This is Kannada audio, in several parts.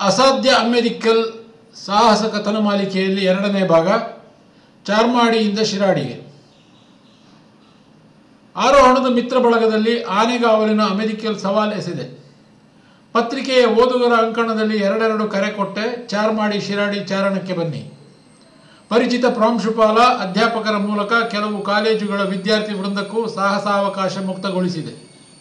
ಅಸಾಧ್ಯ ಅಮೆರಿಕಲ್ ಸಾಹಸ ಕಥನ ಮಾಲಿಕೆಯಲ್ಲಿ ಎರಡನೇ ಭಾಗ ಚಾರ್ಮಾಡಿಯಿಂದ ಶಿರಾಡಿಗೆ ಆರೋಹಣದ ಮಿತ್ರ ಬಳಗದಲ್ಲಿ ಆನೆಗಾವಲಿನ ಅಮೆರಿಕಲ್ ಸವಾಲ್ ಎಸೆದೆ ಪತ್ರಿಕೆಯ ಓದುಗರ ಅಂಕಣದಲ್ಲಿ ಎರಡೆರಡು ಕರೆ ಕೊಟ್ಟೆ ಚಾರ್ಮಾಡಿ ಶಿರಾಡಿ ಚಾರಣಕ್ಕೆ ಬನ್ನಿ ಪರಿಚಿತ ಪ್ರಾಂಶುಪಾಲ ಅಧ್ಯಾಪಕರ ಮೂಲಕ ಕೆಲವು ಕಾಲೇಜುಗಳ ವಿದ್ಯಾರ್ಥಿ ವೃಂದಕ್ಕೂ ಸಾಹಸಾವಕಾಶ ಮುಕ್ತಗೊಳಿಸಿದೆ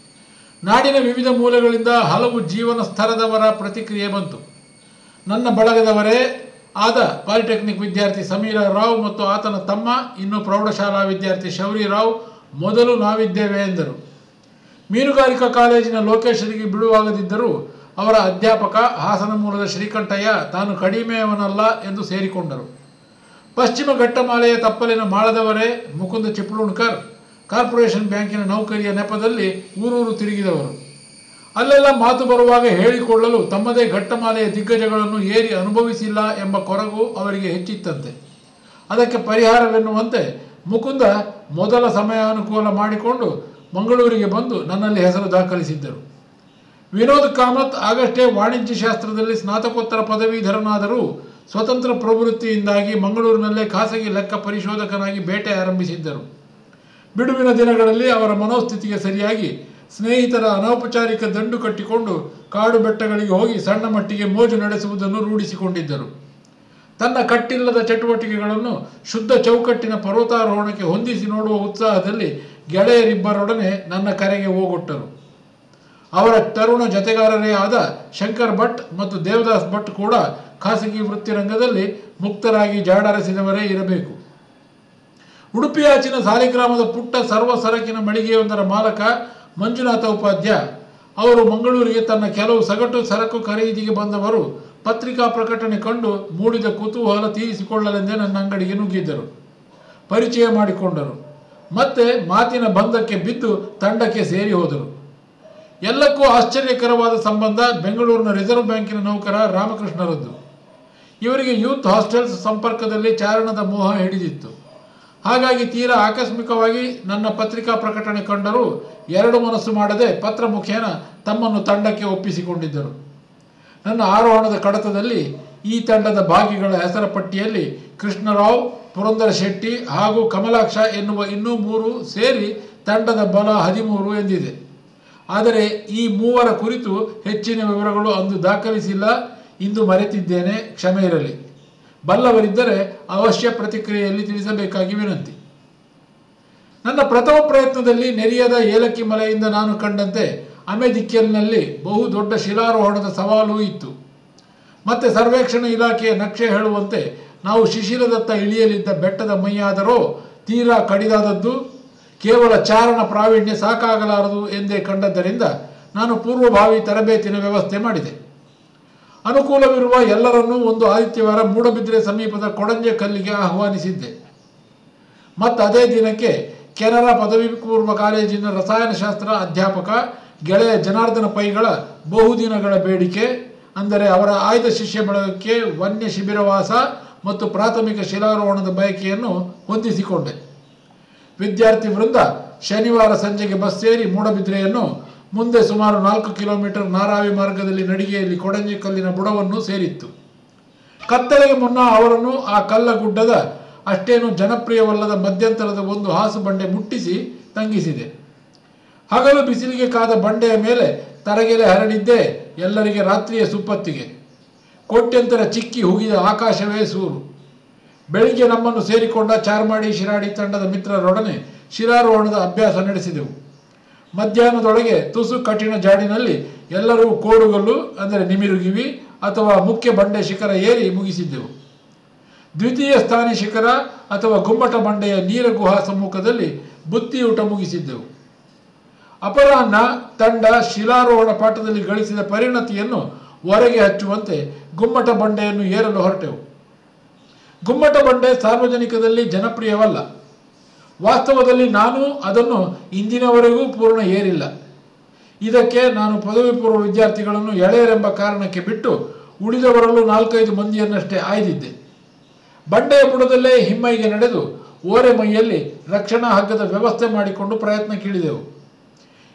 ನಾಡಿನ ವಿವಿಧ ಮೂಲೆಗಳಿಂದ ಹಲವು ಜೀವನ ಸ್ತರದವರ ಪ್ರತಿಕ್ರಿಯೆ ಬಂತು ನನ್ನ ಬಳಗದವರೇ ಆದ ಪಾಲಿಟೆಕ್ನಿಕ್ ವಿದ್ಯಾರ್ಥಿ ಸಮೀರ ರಾವ್ ಮತ್ತು ಆತನ ತಮ್ಮ ಇನ್ನು ಪ್ರೌಢಶಾಲಾ ವಿದ್ಯಾರ್ಥಿ ಶೌರಿ ರಾವ್ ಮೊದಲು ನಾವಿದ್ದೇವೆ ಎಂದರು ಮೀನುಗಾರಿಕಾ ಕಾಲೇಜಿನ ಲೋಕೇಶರಿಗೆ ಬಿಡುವಾಗದಿದ್ದರೂ ಅವರ ಅಧ್ಯಾಪಕ ಹಾಸನ ಮೂಲದ ಶ್ರೀಕಂಠಯ್ಯ ತಾನು ಕಡಿಮೆಯವನಲ್ಲ ಎಂದು ಸೇರಿಕೊಂಡರು ಪಶ್ಚಿಮ ಘಟ್ಟಮಾಲೆಯ ತಪ್ಪಲಿನ ಮಾಳದವರೇ ಮುಕುಂದ ಚಿಪ್ಲೂಣ್ಕರ್ ಕಾರ್ಪೊರೇಷನ್ ಬ್ಯಾಂಕಿನ ನೌಕರಿಯ ನೆಪದಲ್ಲಿ ಊರೂರು ತಿರುಗಿದವರು ಅಲ್ಲೆಲ್ಲ ಮಾತು ಬರುವಾಗ ಹೇಳಿಕೊಳ್ಳಲು ತಮ್ಮದೇ ಘಟ್ಟಮಾಲೆಯ ದಿಗ್ಗಜಗಳನ್ನು ಏರಿ ಅನುಭವಿಸಿಲ್ಲ ಎಂಬ ಕೊರಗು ಅವರಿಗೆ ಹೆಚ್ಚಿತ್ತಂತೆ ಅದಕ್ಕೆ ಪರಿಹಾರವೆನ್ನುವಂತೆ ಮುಕುಂದ ಮೊದಲ ಸಮಯಾನುಕೂಲ ಮಾಡಿಕೊಂಡು ಮಂಗಳೂರಿಗೆ ಬಂದು ನನ್ನಲ್ಲಿ ಹೆಸರು ದಾಖಲಿಸಿದ್ದರು ವಿನೋದ್ ಕಾಮತ್ ಆಗಷ್ಟೇ ವಾಣಿಜ್ಯ ಶಾಸ್ತ್ರದಲ್ಲಿ ಸ್ನಾತಕೋತ್ತರ ಪದವೀಧರನಾದರೂ ಸ್ವತಂತ್ರ ಪ್ರವೃತ್ತಿಯಿಂದಾಗಿ ಮಂಗಳೂರಿನಲ್ಲೇ ಖಾಸಗಿ ಲೆಕ್ಕ ಪರಿಶೋಧಕನಾಗಿ ಬೇಟೆ ಆರಂಭಿಸಿದ್ದರು ಬಿಡುವಿನ ದಿನಗಳಲ್ಲಿ ಅವರ ಮನೋಸ್ಥಿತಿಗೆ ಸರಿಯಾಗಿ ಸ್ನೇಹಿತರ ಅನೌಪಚಾರಿಕ ದಂಡು ಕಟ್ಟಿಕೊಂಡು ಕಾಡು ಬೆಟ್ಟಗಳಿಗೆ ಹೋಗಿ ಸಣ್ಣ ಮಟ್ಟಿಗೆ ಮೋಜು ನಡೆಸುವುದನ್ನು ರೂಢಿಸಿಕೊಂಡಿದ್ದರು ತನ್ನ ಕಟ್ಟಿಲ್ಲದ ಚಟುವಟಿಕೆಗಳನ್ನು ಶುದ್ಧ ಚೌಕಟ್ಟಿನ ಪರ್ವತಾರೋಹಣಕ್ಕೆ ಹೊಂದಿಸಿ ನೋಡುವ ಉತ್ಸಾಹದಲ್ಲಿ ಗೆಳೆಯರಿಬ್ಬರೊಡನೆ ನನ್ನ ಕರೆಗೆ ಹೋಗೊಟ್ಟರು ಅವರ ತರುಣ ಜತೆಗಾರರೇ ಆದ ಶಂಕರ್ ಭಟ್ ಮತ್ತು ದೇವದಾಸ್ ಭಟ್ ಕೂಡ ಖಾಸಗಿ ವೃತ್ತಿರಂಗದಲ್ಲಿ ಮುಕ್ತರಾಗಿ ಜಾಡರಿಸಿದವರೇ ಇರಬೇಕು ಉಡುಪಿಯಾಚಿನ ಸಾಲಿಗ್ರಾಮದ ಪುಟ್ಟ ಸರ್ವ ಸರಕಿನ ಮಳಿಗೆಯೊಂದರ ಮಾಲಕ ಮಂಜುನಾಥ ಉಪಾಧ್ಯ ಅವರು ಮಂಗಳೂರಿಗೆ ತನ್ನ ಕೆಲವು ಸಗಟು ಸರಕು ಖರೀದಿಗೆ ಬಂದವರು ಪತ್ರಿಕಾ ಪ್ರಕಟಣೆ ಕಂಡು ಮೂಡಿದ ಕುತೂಹಲ ತೀರಿಸಿಕೊಳ್ಳಲೆಂದೇ ನನ್ನ ಅಂಗಡಿಗೆ ನುಗ್ಗಿದ್ದರು ಪರಿಚಯ ಮಾಡಿಕೊಂಡರು ಮತ್ತೆ ಮಾತಿನ ಬಂಧಕ್ಕೆ ಬಿದ್ದು ತಂಡಕ್ಕೆ ಸೇರಿ ಹೋದರು ಎಲ್ಲಕ್ಕೂ ಆಶ್ಚರ್ಯಕರವಾದ ಸಂಬಂಧ ಬೆಂಗಳೂರಿನ ರಿಸರ್ವ್ ಬ್ಯಾಂಕಿನ ನೌಕರ ರಾಮಕೃಷ್ಣರದ್ದು ಇವರಿಗೆ ಯೂತ್ ಹಾಸ್ಟೆಲ್ಸ್ ಸಂಪರ್ಕದಲ್ಲಿ ಚಾರಣದ ಮೋಹ ಹಿಡಿದಿತ್ತು ಹಾಗಾಗಿ ತೀರಾ ಆಕಸ್ಮಿಕವಾಗಿ ನನ್ನ ಪತ್ರಿಕಾ ಪ್ರಕಟಣೆ ಕಂಡರೂ ಎರಡು ಮನಸ್ಸು ಮಾಡದೆ ಪತ್ರ ಮುಖೇನ ತಮ್ಮನ್ನು ತಂಡಕ್ಕೆ ಒಪ್ಪಿಸಿಕೊಂಡಿದ್ದರು ನನ್ನ ಆರೋಹಣದ ಕಡತದಲ್ಲಿ ಈ ತಂಡದ ಭಾಗಿಗಳ ಹೆಸರ ಪಟ್ಟಿಯಲ್ಲಿ ಕೃಷ್ಣರಾವ್ ಪುರಂದರ ಶೆಟ್ಟಿ ಹಾಗೂ ಕಮಲಾಕ್ಷ ಎನ್ನುವ ಇನ್ನೂ ಮೂರು ಸೇರಿ ತಂಡದ ಬಲ ಹದಿಮೂರು ಎಂದಿದೆ ಆದರೆ ಈ ಮೂವರ ಕುರಿತು ಹೆಚ್ಚಿನ ವಿವರಗಳು ಅಂದು ದಾಖಲಿಸಿಲ್ಲ ಇಂದು ಮರೆತಿದ್ದೇನೆ ಕ್ಷಮೆ ಇರಲಿ ಬಲ್ಲವರಿದ್ದರೆ ಅವಶ್ಯ ಪ್ರತಿಕ್ರಿಯೆಯಲ್ಲಿ ತಿಳಿಸಬೇಕಾಗಿ ವಿನಂತಿ ನನ್ನ ಪ್ರಥಮ ಪ್ರಯತ್ನದಲ್ಲಿ ನೆರಿಯದ ಏಲಕ್ಕಿ ಮಲೆಯಿಂದ ನಾನು ಕಂಡಂತೆ ಅಮೆದಿಕ್ಕೆಲ್ನಲ್ಲಿ ಬಹು ದೊಡ್ಡ ಶಿಲಾರೋಹಣದ ಸವಾಲು ಇತ್ತು ಮತ್ತೆ ಸರ್ವೇಕ್ಷಣಾ ಇಲಾಖೆಯ ನಕ್ಷೆ ಹೇಳುವಂತೆ ನಾವು ಶಿಶಿಲದತ್ತ ಇಳಿಯಲಿದ್ದ ಬೆಟ್ಟದ ಮೈಯಾದರೋ ತೀರಾ ಕಡಿದಾದದ್ದು ಕೇವಲ ಚಾರಣ ಪ್ರಾವೀಣ್ಯ ಸಾಕಾಗಲಾರದು ಎಂದೇ ಕಂಡದ್ದರಿಂದ ನಾನು ಪೂರ್ವಭಾವಿ ತರಬೇತಿನ ವ್ಯವಸ್ಥೆ ಮಾಡಿದೆ ಅನುಕೂಲವಿರುವ ಎಲ್ಲರನ್ನೂ ಒಂದು ಆದಿತ್ಯವಾರ ಮೂಡಬಿದ್ರೆ ಸಮೀಪದ ಕೊಡಂಜೆ ಕಲ್ಲಿಗೆ ಆಹ್ವಾನಿಸಿದ್ದೆ ಮತ್ತು ಅದೇ ದಿನಕ್ಕೆ ಕೆನರಾ ಪದವಿ ಪೂರ್ವ ಕಾಲೇಜಿನ ರಸಾಯನಶಾಸ್ತ್ರ ಅಧ್ಯಾಪಕ ಗೆಳೆಯ ಜನಾರ್ದನ ಪೈಗಳ ಬಹುದಿನಗಳ ಬೇಡಿಕೆ ಅಂದರೆ ಅವರ ಆಯ್ದ ಶಿಷ್ಯ ಬಳಗಕ್ಕೆ ವನ್ಯ ಶಿಬಿರವಾಸ ಮತ್ತು ಪ್ರಾಥಮಿಕ ಶಿಲಾರೋಹಣದ ಬಯಕೆಯನ್ನು ಹೊಂದಿಸಿಕೊಂಡೆ ವಿದ್ಯಾರ್ಥಿ ವೃಂದ ಶನಿವಾರ ಸಂಜೆಗೆ ಬಸ್ ಸೇರಿ ಮೂಡಬಿದ್ರೆಯನ್ನು ಮುಂದೆ ಸುಮಾರು ನಾಲ್ಕು ಕಿಲೋಮೀಟರ್ ನಾರಾವಿ ಮಾರ್ಗದಲ್ಲಿ ನಡಿಗೆಯಲ್ಲಿ ಕೊಡಂಜಿ ಕಲ್ಲಿನ ಬುಡವನ್ನು ಸೇರಿತ್ತು ಕತ್ತಲೆಗೆ ಮುನ್ನ ಅವರನ್ನು ಆ ಕಲ್ಲ ಗುಡ್ಡದ ಅಷ್ಟೇನು ಜನಪ್ರಿಯವಲ್ಲದ ಮಧ್ಯಂತರದ ಒಂದು ಹಾಸು ಬಂಡೆ ಮುಟ್ಟಿಸಿ ತಂಗಿಸಿದೆ ಹಗಲು ಬಿಸಿಲಿಗೆ ಕಾದ ಬಂಡೆಯ ಮೇಲೆ ತರಗೆಲೆ ಹರಡಿದ್ದೇ ಎಲ್ಲರಿಗೆ ರಾತ್ರಿಯ ಸುಪ್ಪತ್ತಿಗೆ ಕೋಟ್ಯಂತರ ಚಿಕ್ಕಿ ಹುಗಿದ ಆಕಾಶವೇ ಸೂರು ಬೆಳಿಗ್ಗೆ ನಮ್ಮನ್ನು ಸೇರಿಕೊಂಡ ಚಾರ್ಮಾಡಿ ಶಿರಾಡಿ ತಂಡದ ಮಿತ್ರರೊಡನೆ ಶಿರಾರೋಹಣದ ಅಭ್ಯಾಸ ನಡೆಸಿದೆವು ಮಧ್ಯಾಹ್ನದೊಳಗೆ ತುಸು ಕಠಿಣ ಜಾಡಿನಲ್ಲಿ ಎಲ್ಲರೂ ಕೋಡುಗಲ್ಲು ಅಂದರೆ ನಿಮಿರುಗಿವಿ ಅಥವಾ ಮುಖ್ಯ ಬಂಡೆ ಶಿಖರ ಏರಿ ಮುಗಿಸಿದ್ದೆವು ದ್ವಿತೀಯ ಸ್ಥಾನಿ ಶಿಖರ ಅಥವಾ ಗುಮ್ಮಟ ಬಂಡೆಯ ನೀರ ಗುಹಾ ಸಮ್ಮುಖದಲ್ಲಿ ಬುತ್ತಿಯೂಟ ಮುಗಿಸಿದ್ದೆವು ಅಪರಾಹ್ನ ತಂಡ ಶಿಲಾರೋಹಣ ಪಾಠದಲ್ಲಿ ಗಳಿಸಿದ ಪರಿಣತಿಯನ್ನು ಹೊರಗೆ ಹಚ್ಚುವಂತೆ ಗುಮ್ಮಟ ಬಂಡೆಯನ್ನು ಏರಲು ಹೊರಟೆವು ಗುಮ್ಮಟ ಬಂಡೆ ಸಾರ್ವಜನಿಕದಲ್ಲಿ ಜನಪ್ರಿಯವಲ್ಲ ವಾಸ್ತವದಲ್ಲಿ ನಾನು ಅದನ್ನು ಇಂದಿನವರೆಗೂ ಪೂರ್ಣ ಏರಿಲ್ಲ ಇದಕ್ಕೆ ನಾನು ಪದವಿ ಪೂರ್ವ ವಿದ್ಯಾರ್ಥಿಗಳನ್ನು ಎಳೆಯರೆಂಬ ಕಾರಣಕ್ಕೆ ಬಿಟ್ಟು ಉಳಿದವರಲ್ಲೂ ನಾಲ್ಕೈದು ಮಂದಿಯನ್ನಷ್ಟೇ ಆಯ್ದಿದ್ದೆ ಬಂಡೆಯ ಬುಡದಲ್ಲೇ ಹಿಮ್ಮೈಗೆ ನಡೆದು ಓರೆ ಮೈಯಲ್ಲಿ ರಕ್ಷಣಾ ಹಗ್ಗದ ವ್ಯವಸ್ಥೆ ಮಾಡಿಕೊಂಡು ಪ್ರಯತ್ನ ಕೀಳಿದೆವು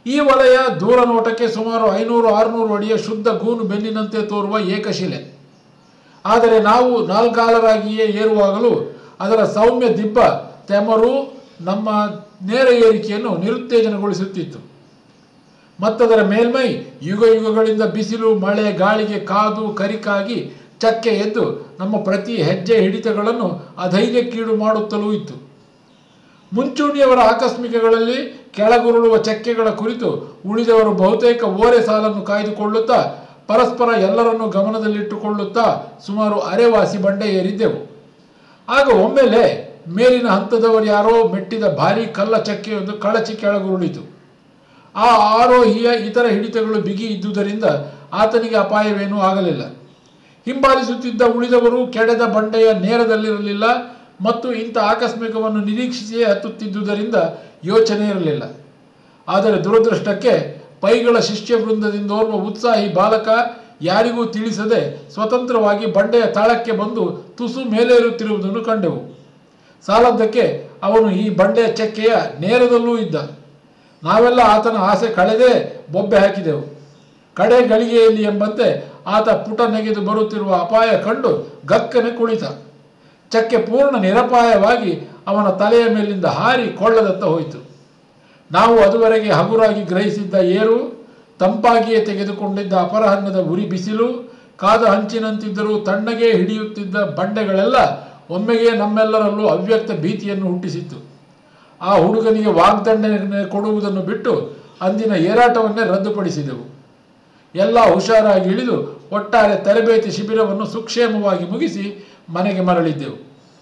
ಈ ವಲಯ ದೂರ ನೋಟಕ್ಕೆ ಸುಮಾರು ಐನೂರು ಆರುನೂರು ಅಡಿಯ ಶುದ್ಧ ಗೂನು ಬೆನ್ನಿನಂತೆ ತೋರುವ ಏಕಶಿಲೆ ಆದರೆ ನಾವು ನಾಲ್ಕಾಲರಾಗಿಯೇ ಏರುವಾಗಲೂ ಅದರ ಸೌಮ್ಯ ದಿಬ್ಬ ತೆಮರು ನಮ್ಮ ನೇರ ಏರಿಕೆಯನ್ನು ನಿರುತ್ತೇಜನಗೊಳಿಸುತ್ತಿತ್ತು ಮತ್ತದರ ಮೇಲ್ಮೈ ಯುಗ ಯುಗಗಳಿಂದ ಬಿಸಿಲು ಮಳೆ ಗಾಳಿಗೆ ಕಾದು ಕರಿಕಾಗಿ ಚಕ್ಕೆ ಎದ್ದು ನಮ್ಮ ಪ್ರತಿ ಹೆಜ್ಜೆ ಹಿಡಿತಗಳನ್ನು ಅಧೈರ್ಯಕ್ಕೀಡು ಮಾಡುತ್ತಲೂ ಇತ್ತು ಮುಂಚೂಣಿಯವರ ಆಕಸ್ಮಿಕಗಳಲ್ಲಿ ಕೆಳಗುರುಳುವ ಚಕ್ಕೆಗಳ ಕುರಿತು ಉಳಿದವರು ಬಹುತೇಕ ಓರೆ ಸಾಲನ್ನು ಕಾಯ್ದುಕೊಳ್ಳುತ್ತಾ ಪರಸ್ಪರ ಎಲ್ಲರನ್ನೂ ಗಮನದಲ್ಲಿಟ್ಟುಕೊಳ್ಳುತ್ತಾ ಸುಮಾರು ಅರೆವಾಸಿ ಬಂಡೆ ಏರಿದ್ದೆವು ಆಗ ಒಮ್ಮೆಲೆ ಮೇಲಿನ ಹಂತದವರು ಯಾರೋ ಮೆಟ್ಟಿದ ಭಾರೀ ಕಲ್ಲ ಚಕ್ಕೆಯೊಂದು ಕಳಚಿ ಕೆಳಗುರುಳಿತು ಆ ಆರೋಹಿಯ ಇತರ ಹಿಡಿತಗಳು ಬಿಗಿ ಇದ್ದುದರಿಂದ ಆತನಿಗೆ ಅಪಾಯವೇನೂ ಆಗಲಿಲ್ಲ ಹಿಂಬಾಲಿಸುತ್ತಿದ್ದ ಉಳಿದವರು ಕೆಡೆದ ಬಂಡೆಯ ನೇರದಲ್ಲಿರಲಿಲ್ಲ ಮತ್ತು ಇಂಥ ಆಕಸ್ಮಿಕವನ್ನು ನಿರೀಕ್ಷಿಸಿಯೇ ಹತ್ತುತ್ತಿದ್ದುದರಿಂದ ಯೋಚನೆ ಇರಲಿಲ್ಲ ಆದರೆ ದುರದೃಷ್ಟಕ್ಕೆ ಪೈಗಳ ಶಿಷ್ಯ ವೃಂದದಿಂದೋರ್ವ ಉತ್ಸಾಹಿ ಬಾಲಕ ಯಾರಿಗೂ ತಿಳಿಸದೆ ಸ್ವತಂತ್ರವಾಗಿ ಬಂಡೆಯ ತಾಳಕ್ಕೆ ಬಂದು ತುಸು ಮೇಲೇರುತ್ತಿರುವುದನ್ನು ಕಂಡೆವು ಸಾಲದ್ದಕ್ಕೆ ಅವನು ಈ ಬಂಡೆಯ ಚಕ್ಕೆಯ ನೇರದಲ್ಲೂ ಇದ್ದ ನಾವೆಲ್ಲ ಆತನ ಆಸೆ ಕಳೆದೇ ಬೊಬ್ಬೆ ಹಾಕಿದೆವು ಕಡೆ ಗಳಿಗೆಯಲ್ಲಿ ಎಂಬಂತೆ ಆತ ಪುಟ ನೆಗೆದು ಬರುತ್ತಿರುವ ಅಪಾಯ ಕಂಡು ಗಕ್ಕನೆ ಕುಳಿತ ಚಕ್ಕೆ ಪೂರ್ಣ ನಿರಪಾಯವಾಗಿ ಅವನ ತಲೆಯ ಮೇಲಿಂದ ಹಾರಿ ಕೊಳ್ಳದತ್ತ ಹೋಯಿತು ನಾವು ಅದುವರೆಗೆ ಹಗುರಾಗಿ ಗ್ರಹಿಸಿದ್ದ ಏರು ತಂಪಾಗಿಯೇ ತೆಗೆದುಕೊಂಡಿದ್ದ ಅಪರಾಹ್ನದ ಉರಿ ಬಿಸಿಲು ಕಾದ ಹಂಚಿನಂತಿದ್ದರೂ ತಣ್ಣಗೆ ಹಿಡಿಯುತ್ತಿದ್ದ ಬಂಡೆಗಳೆಲ್ಲ ಒಮ್ಮೆಗೆ ನಮ್ಮೆಲ್ಲರಲ್ಲೂ ಅವ್ಯಕ್ತ ಭೀತಿಯನ್ನು ಹುಟ್ಟಿಸಿತ್ತು ಆ ಹುಡುಗನಿಗೆ ವಾಗ್ದಂಡನೆ ಕೊಡುವುದನ್ನು ಬಿಟ್ಟು ಅಂದಿನ ಏರಾಟವನ್ನೇ ರದ್ದುಪಡಿಸಿದೆವು ಎಲ್ಲ ಹುಷಾರಾಗಿ ಇಳಿದು ಒಟ್ಟಾರೆ ತರಬೇತಿ ಶಿಬಿರವನ್ನು ಸುಕ್ಷೇಮವಾಗಿ ಮುಗಿಸಿ ಮನೆಗೆ ಮರಳಿದ್ದೆವು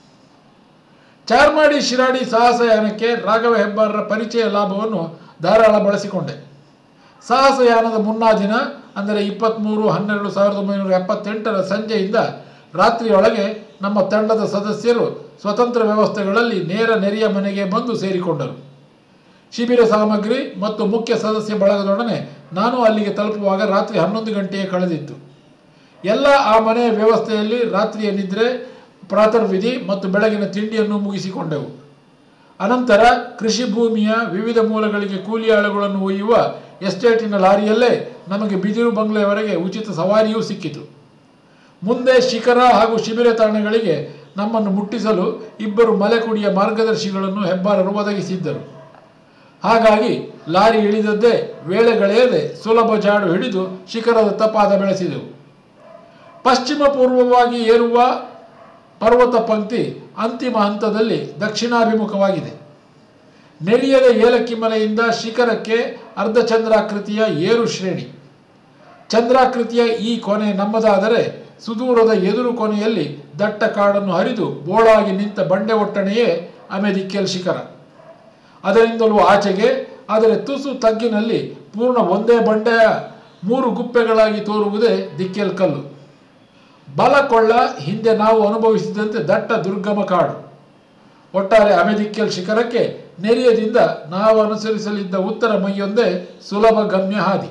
ಚಾರ್ಮಾಡಿ ಶಿರಾಡಿ ಸಾಹಸಯಾನಕ್ಕೆ ರಾಘವ ಹೆಬ್ಬಾರರ ಪರಿಚಯ ಲಾಭವನ್ನು ಧಾರಾಳ ಬಳಸಿಕೊಂಡೆ ಸಾಹಸಯಾನದ ಮುನ್ನಾ ದಿನ ಅಂದರೆ ಇಪ್ಪತ್ತ್ಮೂರು ಹನ್ನೆರಡು ಸಾವಿರದ ಒಂಬೈನೂರ ಎಪ್ಪತ್ತೆಂಟರ ಸಂಜೆಯಿಂದ ರಾತ್ರಿಯೊಳಗೆ ನಮ್ಮ ತಂಡದ ಸದಸ್ಯರು ಸ್ವತಂತ್ರ ವ್ಯವಸ್ಥೆಗಳಲ್ಲಿ ನೇರ ನೆರೆಯ ಮನೆಗೆ ಬಂದು ಸೇರಿಕೊಂಡರು ಶಿಬಿರ ಸಾಮಗ್ರಿ ಮತ್ತು ಮುಖ್ಯ ಸದಸ್ಯ ಬಳಗದೊಡನೆ ನಾನು ಅಲ್ಲಿಗೆ ತಲುಪುವಾಗ ರಾತ್ರಿ ಹನ್ನೊಂದು ಗಂಟೆಯೇ ಕಳೆದಿತ್ತು ಎಲ್ಲ ಆ ಮನೆಯ ವ್ಯವಸ್ಥೆಯಲ್ಲಿ ರಾತ್ರಿಯ ನಿದ್ರೆ ಪ್ರಾತರ್ವಿಧಿ ಮತ್ತು ಬೆಳಗಿನ ತಿಂಡಿಯನ್ನು ಮುಗಿಸಿಕೊಂಡೆವು ಅನಂತರ ಕೃಷಿ ಭೂಮಿಯ ವಿವಿಧ ಮೂಲಗಳಿಗೆ ಕೂಲಿ ಆಳುಗಳನ್ನು ಒಯ್ಯುವ ಎಸ್ಟೇಟಿನ ಲಾರಿಯಲ್ಲೇ ನಮಗೆ ಬಿದಿರು ಬಂಗ್ಲೆಯವರೆಗೆ ಉಚಿತ ಸವಾರಿಯೂ ಸಿಕ್ಕಿತು ಮುಂದೆ ಶಿಖರ ಹಾಗೂ ಶಿಬಿರ ತಾಣಗಳಿಗೆ ನಮ್ಮನ್ನು ಮುಟ್ಟಿಸಲು ಇಬ್ಬರು ಮಲೆಕುಡಿಯ ಮಾರ್ಗದರ್ಶಿಗಳನ್ನು ಹೆಬ್ಬಾರರು ಒದಗಿಸಿದ್ದರು ಹಾಗಾಗಿ ಲಾರಿ ಇಳಿದದ್ದೇ ವೇಳೆಗಳೆಯದೆ ಸುಲಭ ಜಾಡು ಹಿಡಿದು ಶಿಖರದ ಪಾದ ಬೆಳೆಸಿದೆವು ಪಶ್ಚಿಮ ಪೂರ್ವವಾಗಿ ಏರುವ ಪರ್ವತ ಪಂಕ್ತಿ ಅಂತಿಮ ಹಂತದಲ್ಲಿ ದಕ್ಷಿಣಾಭಿಮುಖವಾಗಿದೆ ನೆರಿಯದ ಏಲಕ್ಕಿ ಮಲೆಯಿಂದ ಶಿಖರಕ್ಕೆ ಅರ್ಧಚಂದ್ರಾಕೃತಿಯ ಏರು ಶ್ರೇಣಿ ಚಂದ್ರಾಕೃತಿಯ ಈ ಕೊನೆ ನಮ್ಮದಾದರೆ ಸುದೂರದ ಎದುರು ಕೊನೆಯಲ್ಲಿ ದಟ್ಟ ಕಾಡನ್ನು ಹರಿದು ಬೋಳಾಗಿ ನಿಂತ ಬಂಡೆ ಒಟ್ಟಣೆಯೇ ಅಮೆದಿಕ್ಕೆಲ್ ಶಿಖರ ಅದರಿಂದಲೂ ಆಚೆಗೆ ಆದರೆ ತುಸು ತಗ್ಗಿನಲ್ಲಿ ಪೂರ್ಣ ಒಂದೇ ಬಂಡೆಯ ಮೂರು ಗುಪ್ಪೆಗಳಾಗಿ ತೋರುವುದೇ ದಿಕ್ಕೆಲ್ ಕಲ್ಲು ಬಲಕೊಳ್ಳ ಹಿಂದೆ ನಾವು ಅನುಭವಿಸಿದಂತೆ ದಟ್ಟ ದುರ್ಗಮ ಕಾಡು ಒಟ್ಟಾರೆ ಅಮೆದಿಕ್ಕೆಲ್ ಶಿಖರಕ್ಕೆ ನೆರಿಯದಿಂದ ನಾವು ಅನುಸರಿಸಲಿದ್ದ ಉತ್ತರ ಮೈಯೊಂದೇ ಸುಲಭ ಗಮ್ಯ ಹಾದಿ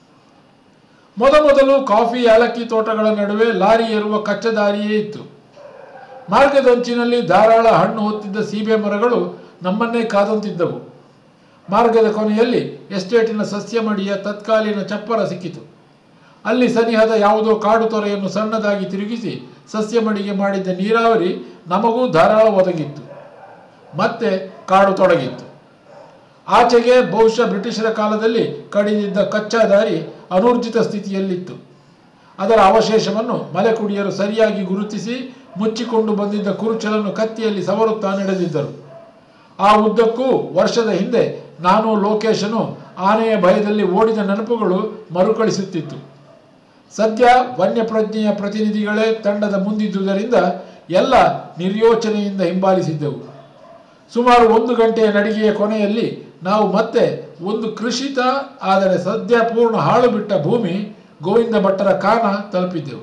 ಮೊದಮೊದಲು ಕಾಫಿ ಏಲಕ್ಕಿ ತೋಟಗಳ ನಡುವೆ ಲಾರಿ ಏರುವ ಕಚ್ಚದಾರಿಯೇ ಇತ್ತು ಮಾರ್ಗದಂಚಿನಲ್ಲಿ ಧಾರಾಳ ಹಣ್ಣು ಹೊತ್ತಿದ್ದ ಸೀಬೆ ಮರಗಳು ನಮ್ಮನ್ನೇ ಕಾದಂತಿದ್ದವು ಮಾರ್ಗದ ಕೊನೆಯಲ್ಲಿ ಎಸ್ಟೇಟಿನ ಸಸ್ಯಮಡಿಯ ತತ್ಕಾಲೀನ ಚಪ್ಪರ ಸಿಕ್ಕಿತು ಅಲ್ಲಿ ಸನಿಹದ ಯಾವುದೋ ಕಾಡು ತೊರೆಯನ್ನು ಸಣ್ಣದಾಗಿ ತಿರುಗಿಸಿ ಸಸ್ಯಮಡಿಗೆ ಮಾಡಿದ್ದ ನೀರಾವರಿ ನಮಗೂ ಧಾರಾಳ ಒದಗಿತ್ತು ಮತ್ತೆ ಕಾಡು ತೊಡಗಿತ್ತು ಆಚೆಗೆ ಬಹುಶಃ ಬ್ರಿಟಿಷರ ಕಾಲದಲ್ಲಿ ಕಡಿದಿದ್ದ ಕಚ್ಚಾ ದಾರಿ ಅನೂರ್ಜಿತ ಸ್ಥಿತಿಯಲ್ಲಿತ್ತು ಅದರ ಅವಶೇಷವನ್ನು ಮಲೆಕುಡಿಯರು ಸರಿಯಾಗಿ ಗುರುತಿಸಿ ಮುಚ್ಚಿಕೊಂಡು ಬಂದಿದ್ದ ಕುರುಚಲನ್ನು ಕತ್ತಿಯಲ್ಲಿ ಸವರುತ್ತಾ ನಡೆದಿದ್ದರು ಆ ಉದ್ದಕ್ಕೂ ವರ್ಷದ ಹಿಂದೆ ನಾನು ಲೋಕೇಶನು ಆನೆಯ ಭಯದಲ್ಲಿ ಓಡಿದ ನೆನಪುಗಳು ಮರುಕಳಿಸುತ್ತಿತ್ತು ಸದ್ಯ ವನ್ಯಪ್ರಜ್ಞೆಯ ಪ್ರತಿನಿಧಿಗಳೇ ತಂಡದ ಮುಂದಿದ್ದುದರಿಂದ ಎಲ್ಲ ನಿರ್ಯೋಚನೆಯಿಂದ ಹಿಂಬಾಲಿಸಿದ್ದೆವು ಸುಮಾರು ಒಂದು ಗಂಟೆಯ ನಡಿಗೆಯ ಕೊನೆಯಲ್ಲಿ ನಾವು ಮತ್ತೆ ಒಂದು ಕೃಷಿತ ಆದರೆ ಸದ್ಯ ಪೂರ್ಣ ಹಾಳು ಬಿಟ್ಟ ಭೂಮಿ ಗೋವಿಂದ ಭಟ್ಟರ ಕಾನ ತಲುಪಿದ್ದೆವು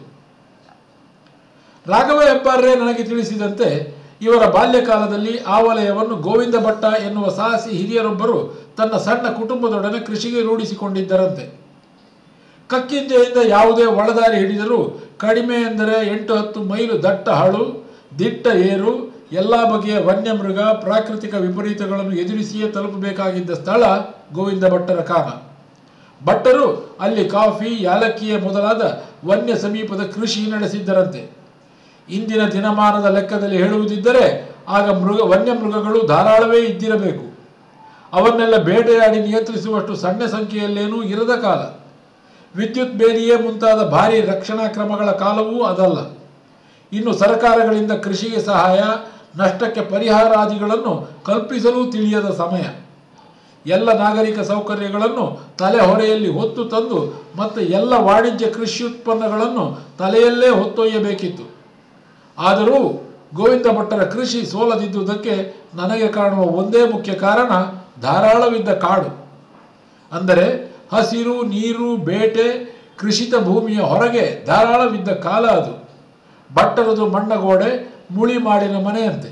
ರಾಘವ ಹೆಬ್ಬಾರ್ರೆ ನನಗೆ ತಿಳಿಸಿದಂತೆ ಇವರ ಬಾಲ್ಯಕಾಲದಲ್ಲಿ ಆ ವಲಯವನ್ನು ಗೋವಿಂದ ಭಟ್ಟ ಎನ್ನುವ ಸಾಹಸಿ ಹಿರಿಯರೊಬ್ಬರು ತನ್ನ ಸಣ್ಣ ಕುಟುಂಬದೊಡನೆ ಕೃಷಿಗೆ ರೂಢಿಸಿಕೊಂಡಿದ್ದರಂತೆ ಕಕ್ಕಿಂಜೆಯಿಂದ ಯಾವುದೇ ಒಳದಾರಿ ಹಿಡಿದರೂ ಕಡಿಮೆ ಎಂದರೆ ಎಂಟು ಹತ್ತು ಮೈಲು ದಟ್ಟ ಹಾಳು ದಿಟ್ಟ ಏರು ಎಲ್ಲ ಬಗೆಯ ವನ್ಯಮೃಗ ಪ್ರಾಕೃತಿಕ ವಿಪರೀತಗಳನ್ನು ಎದುರಿಸಿಯೇ ತಲುಪಬೇಕಾಗಿದ್ದ ಸ್ಥಳ ಗೋವಿಂದ ಭಟ್ಟರ ಕಾನ ಭಟ್ಟರು ಅಲ್ಲಿ ಕಾಫಿ ಯಾಲಕ್ಕಿಯ ಮೊದಲಾದ ವನ್ಯ ಸಮೀಪದ ಕೃಷಿ ನಡೆಸಿದ್ದರಂತೆ ಇಂದಿನ ದಿನಮಾನದ ಲೆಕ್ಕದಲ್ಲಿ ಹೇಳುವುದಿದ್ದರೆ ಆಗ ಮೃಗ ವನ್ಯಮೃಗಗಳು ಧಾರಾಳವೇ ಇದ್ದಿರಬೇಕು ಅವನ್ನೆಲ್ಲ ಬೇಟೆಯಾಡಿ ನಿಯಂತ್ರಿಸುವಷ್ಟು ಸಣ್ಣ ಸಂಖ್ಯೆಯಲ್ಲೇನೂ ಇರದ ಕಾಲ ವಿದ್ಯುತ್ ಬೇಲಿಯೇ ಮುಂತಾದ ಭಾರಿ ರಕ್ಷಣಾ ಕ್ರಮಗಳ ಕಾಲವೂ ಅದಲ್ಲ ಇನ್ನು ಸರ್ಕಾರಗಳಿಂದ ಕೃಷಿಗೆ ಸಹಾಯ ನಷ್ಟಕ್ಕೆ ಪರಿಹಾರಾದಿಗಳನ್ನು ಕಲ್ಪಿಸಲು ತಿಳಿಯದ ಸಮಯ ಎಲ್ಲ ನಾಗರಿಕ ಸೌಕರ್ಯಗಳನ್ನು ತಲೆ ಹೊರೆಯಲ್ಲಿ ಹೊತ್ತು ತಂದು ಮತ್ತೆ ಎಲ್ಲ ವಾಣಿಜ್ಯ ಕೃಷಿ ಉತ್ಪನ್ನಗಳನ್ನು ತಲೆಯಲ್ಲೇ ಹೊತ್ತೊಯ್ಯಬೇಕಿತ್ತು ಆದರೂ ಗೋವಿಂದ ಭಟ್ಟರ ಕೃಷಿ ಸೋಲದಿದ್ದುದಕ್ಕೆ ನನಗೆ ಕಾಣುವ ಒಂದೇ ಮುಖ್ಯ ಕಾರಣ ಧಾರಾಳವಿದ್ದ ಕಾಡು ಅಂದರೆ ಹಸಿರು ನೀರು ಬೇಟೆ ಕೃಷಿತ ಭೂಮಿಯ ಹೊರಗೆ ಧಾರಾಳವಿದ್ದ ಕಾಲ ಅದು ಭಟ್ಟರದು ಮಣ್ಣಗೋಡೆ ಮುಳಿ ಮಾಡಿನ ಮನೆಯಂತೆ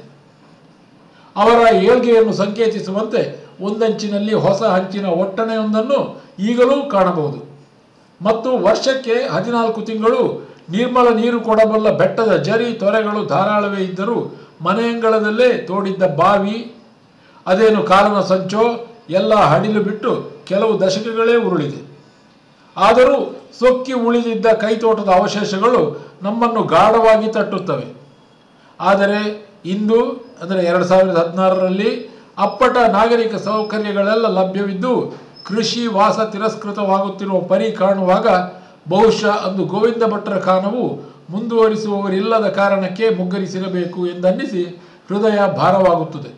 ಅವರ ಏಳ್ಗೆಯನ್ನು ಸಂಕೇತಿಸುವಂತೆ ಒಂದಂಚಿನಲ್ಲಿ ಹೊಸ ಹಂಚಿನ ಒಟ್ಟಣೆಯೊಂದನ್ನು ಈಗಲೂ ಕಾಣಬಹುದು ಮತ್ತು ವರ್ಷಕ್ಕೆ ಹದಿನಾಲ್ಕು ತಿಂಗಳು ನಿರ್ಮಲ ನೀರು ಕೊಡಬಲ್ಲ ಬೆಟ್ಟದ ಜರಿ ತೊರೆಗಳು ಧಾರಾಳವೇ ಇದ್ದರೂ ಮನೆಯಂಗಳದಲ್ಲೇ ತೋಡಿದ್ದ ಬಾವಿ ಅದೇನು ಕಾಲನ ಸಂಚೋ ಎಲ್ಲ ಹಡಿಲು ಬಿಟ್ಟು ಕೆಲವು ದಶಕಗಳೇ ಉರುಳಿದೆ ಆದರೂ ಸೊಕ್ಕಿ ಉಳಿದಿದ್ದ ಕೈತೋಟದ ಅವಶೇಷಗಳು ನಮ್ಮನ್ನು ಗಾಢವಾಗಿ ತಟ್ಟುತ್ತವೆ ಆದರೆ ಇಂದು ಅಂದರೆ ಎರಡು ಸಾವಿರದ ಹದಿನಾರರಲ್ಲಿ ಅಪ್ಪಟ ನಾಗರಿಕ ಸೌಕರ್ಯಗಳೆಲ್ಲ ಲಭ್ಯವಿದ್ದು ಕೃಷಿ ವಾಸ ತಿರಸ್ಕೃತವಾಗುತ್ತಿರುವ ಪರಿ ಕಾಣುವಾಗ ಬಹುಶಃ ಅಂದು ಗೋವಿಂದ ಭಟ್ಟರ ಕಾನವು ಮುಂದುವರಿಸುವವರಿಲ್ಲದ ಕಾರಣಕ್ಕೆ ಮುಗ್ಗರಿಸಿರಬೇಕು ಎಂದನ್ನಿಸಿ ಹೃದಯ ಭಾರವಾಗುತ್ತದೆ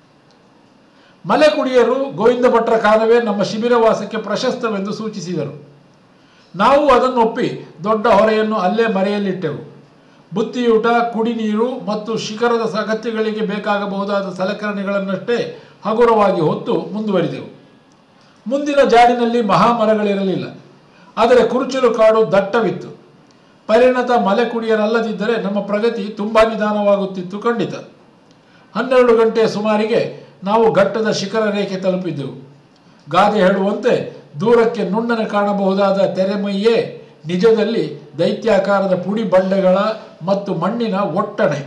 ಮಲೆಕುಡಿಯರು ಗೋವಿಂದ ಭಟ್ರ ಕಾಲವೇ ನಮ್ಮ ಶಿಬಿರವಾಸಕ್ಕೆ ಪ್ರಶಸ್ತವೆಂದು ಸೂಚಿಸಿದರು ನಾವು ಅದನ್ನು ಒಪ್ಪಿ ದೊಡ್ಡ ಹೊರೆಯನ್ನು ಅಲ್ಲೇ ಮರೆಯಲ್ಲಿಟ್ಟೆವು ಬುತ್ತಿಯೂಟ ಕುಡಿ ನೀರು ಮತ್ತು ಶಿಖರದ ಅಗತ್ಯಗಳಿಗೆ ಬೇಕಾಗಬಹುದಾದ ಸಲಕರಣೆಗಳನ್ನಷ್ಟೇ ಹಗುರವಾಗಿ ಹೊತ್ತು ಮುಂದುವರಿದೆವು ಮುಂದಿನ ಜಾಡಿನಲ್ಲಿ ಮಹಾಮರಗಳಿರಲಿಲ್ಲ ಆದರೆ ಕುರುಚಲು ಕಾಡು ದಟ್ಟವಿತ್ತು ಪರಿಣತ ಮಲೆಕುಡಿಯರಲ್ಲದಿದ್ದರೆ ನಮ್ಮ ಪ್ರಗತಿ ತುಂಬ ನಿಧಾನವಾಗುತ್ತಿತ್ತು ಖಂಡಿತ ಹನ್ನೆರಡು ಗಂಟೆಯ ಸುಮಾರಿಗೆ ನಾವು ಘಟ್ಟದ ಶಿಖರ ರೇಖೆ ತಲುಪಿದ್ದೆವು ಗಾದೆ ಹೇಳುವಂತೆ ದೂರಕ್ಕೆ ನುಣ್ಣನೆ ಕಾಣಬಹುದಾದ ತೆರೆಮೈಯೇ ನಿಜದಲ್ಲಿ ದೈತ್ಯಾಕಾರದ ಪುಡಿ ಬಂಡೆಗಳ ಮತ್ತು ಮಣ್ಣಿನ ಒಟ್ಟಣೆ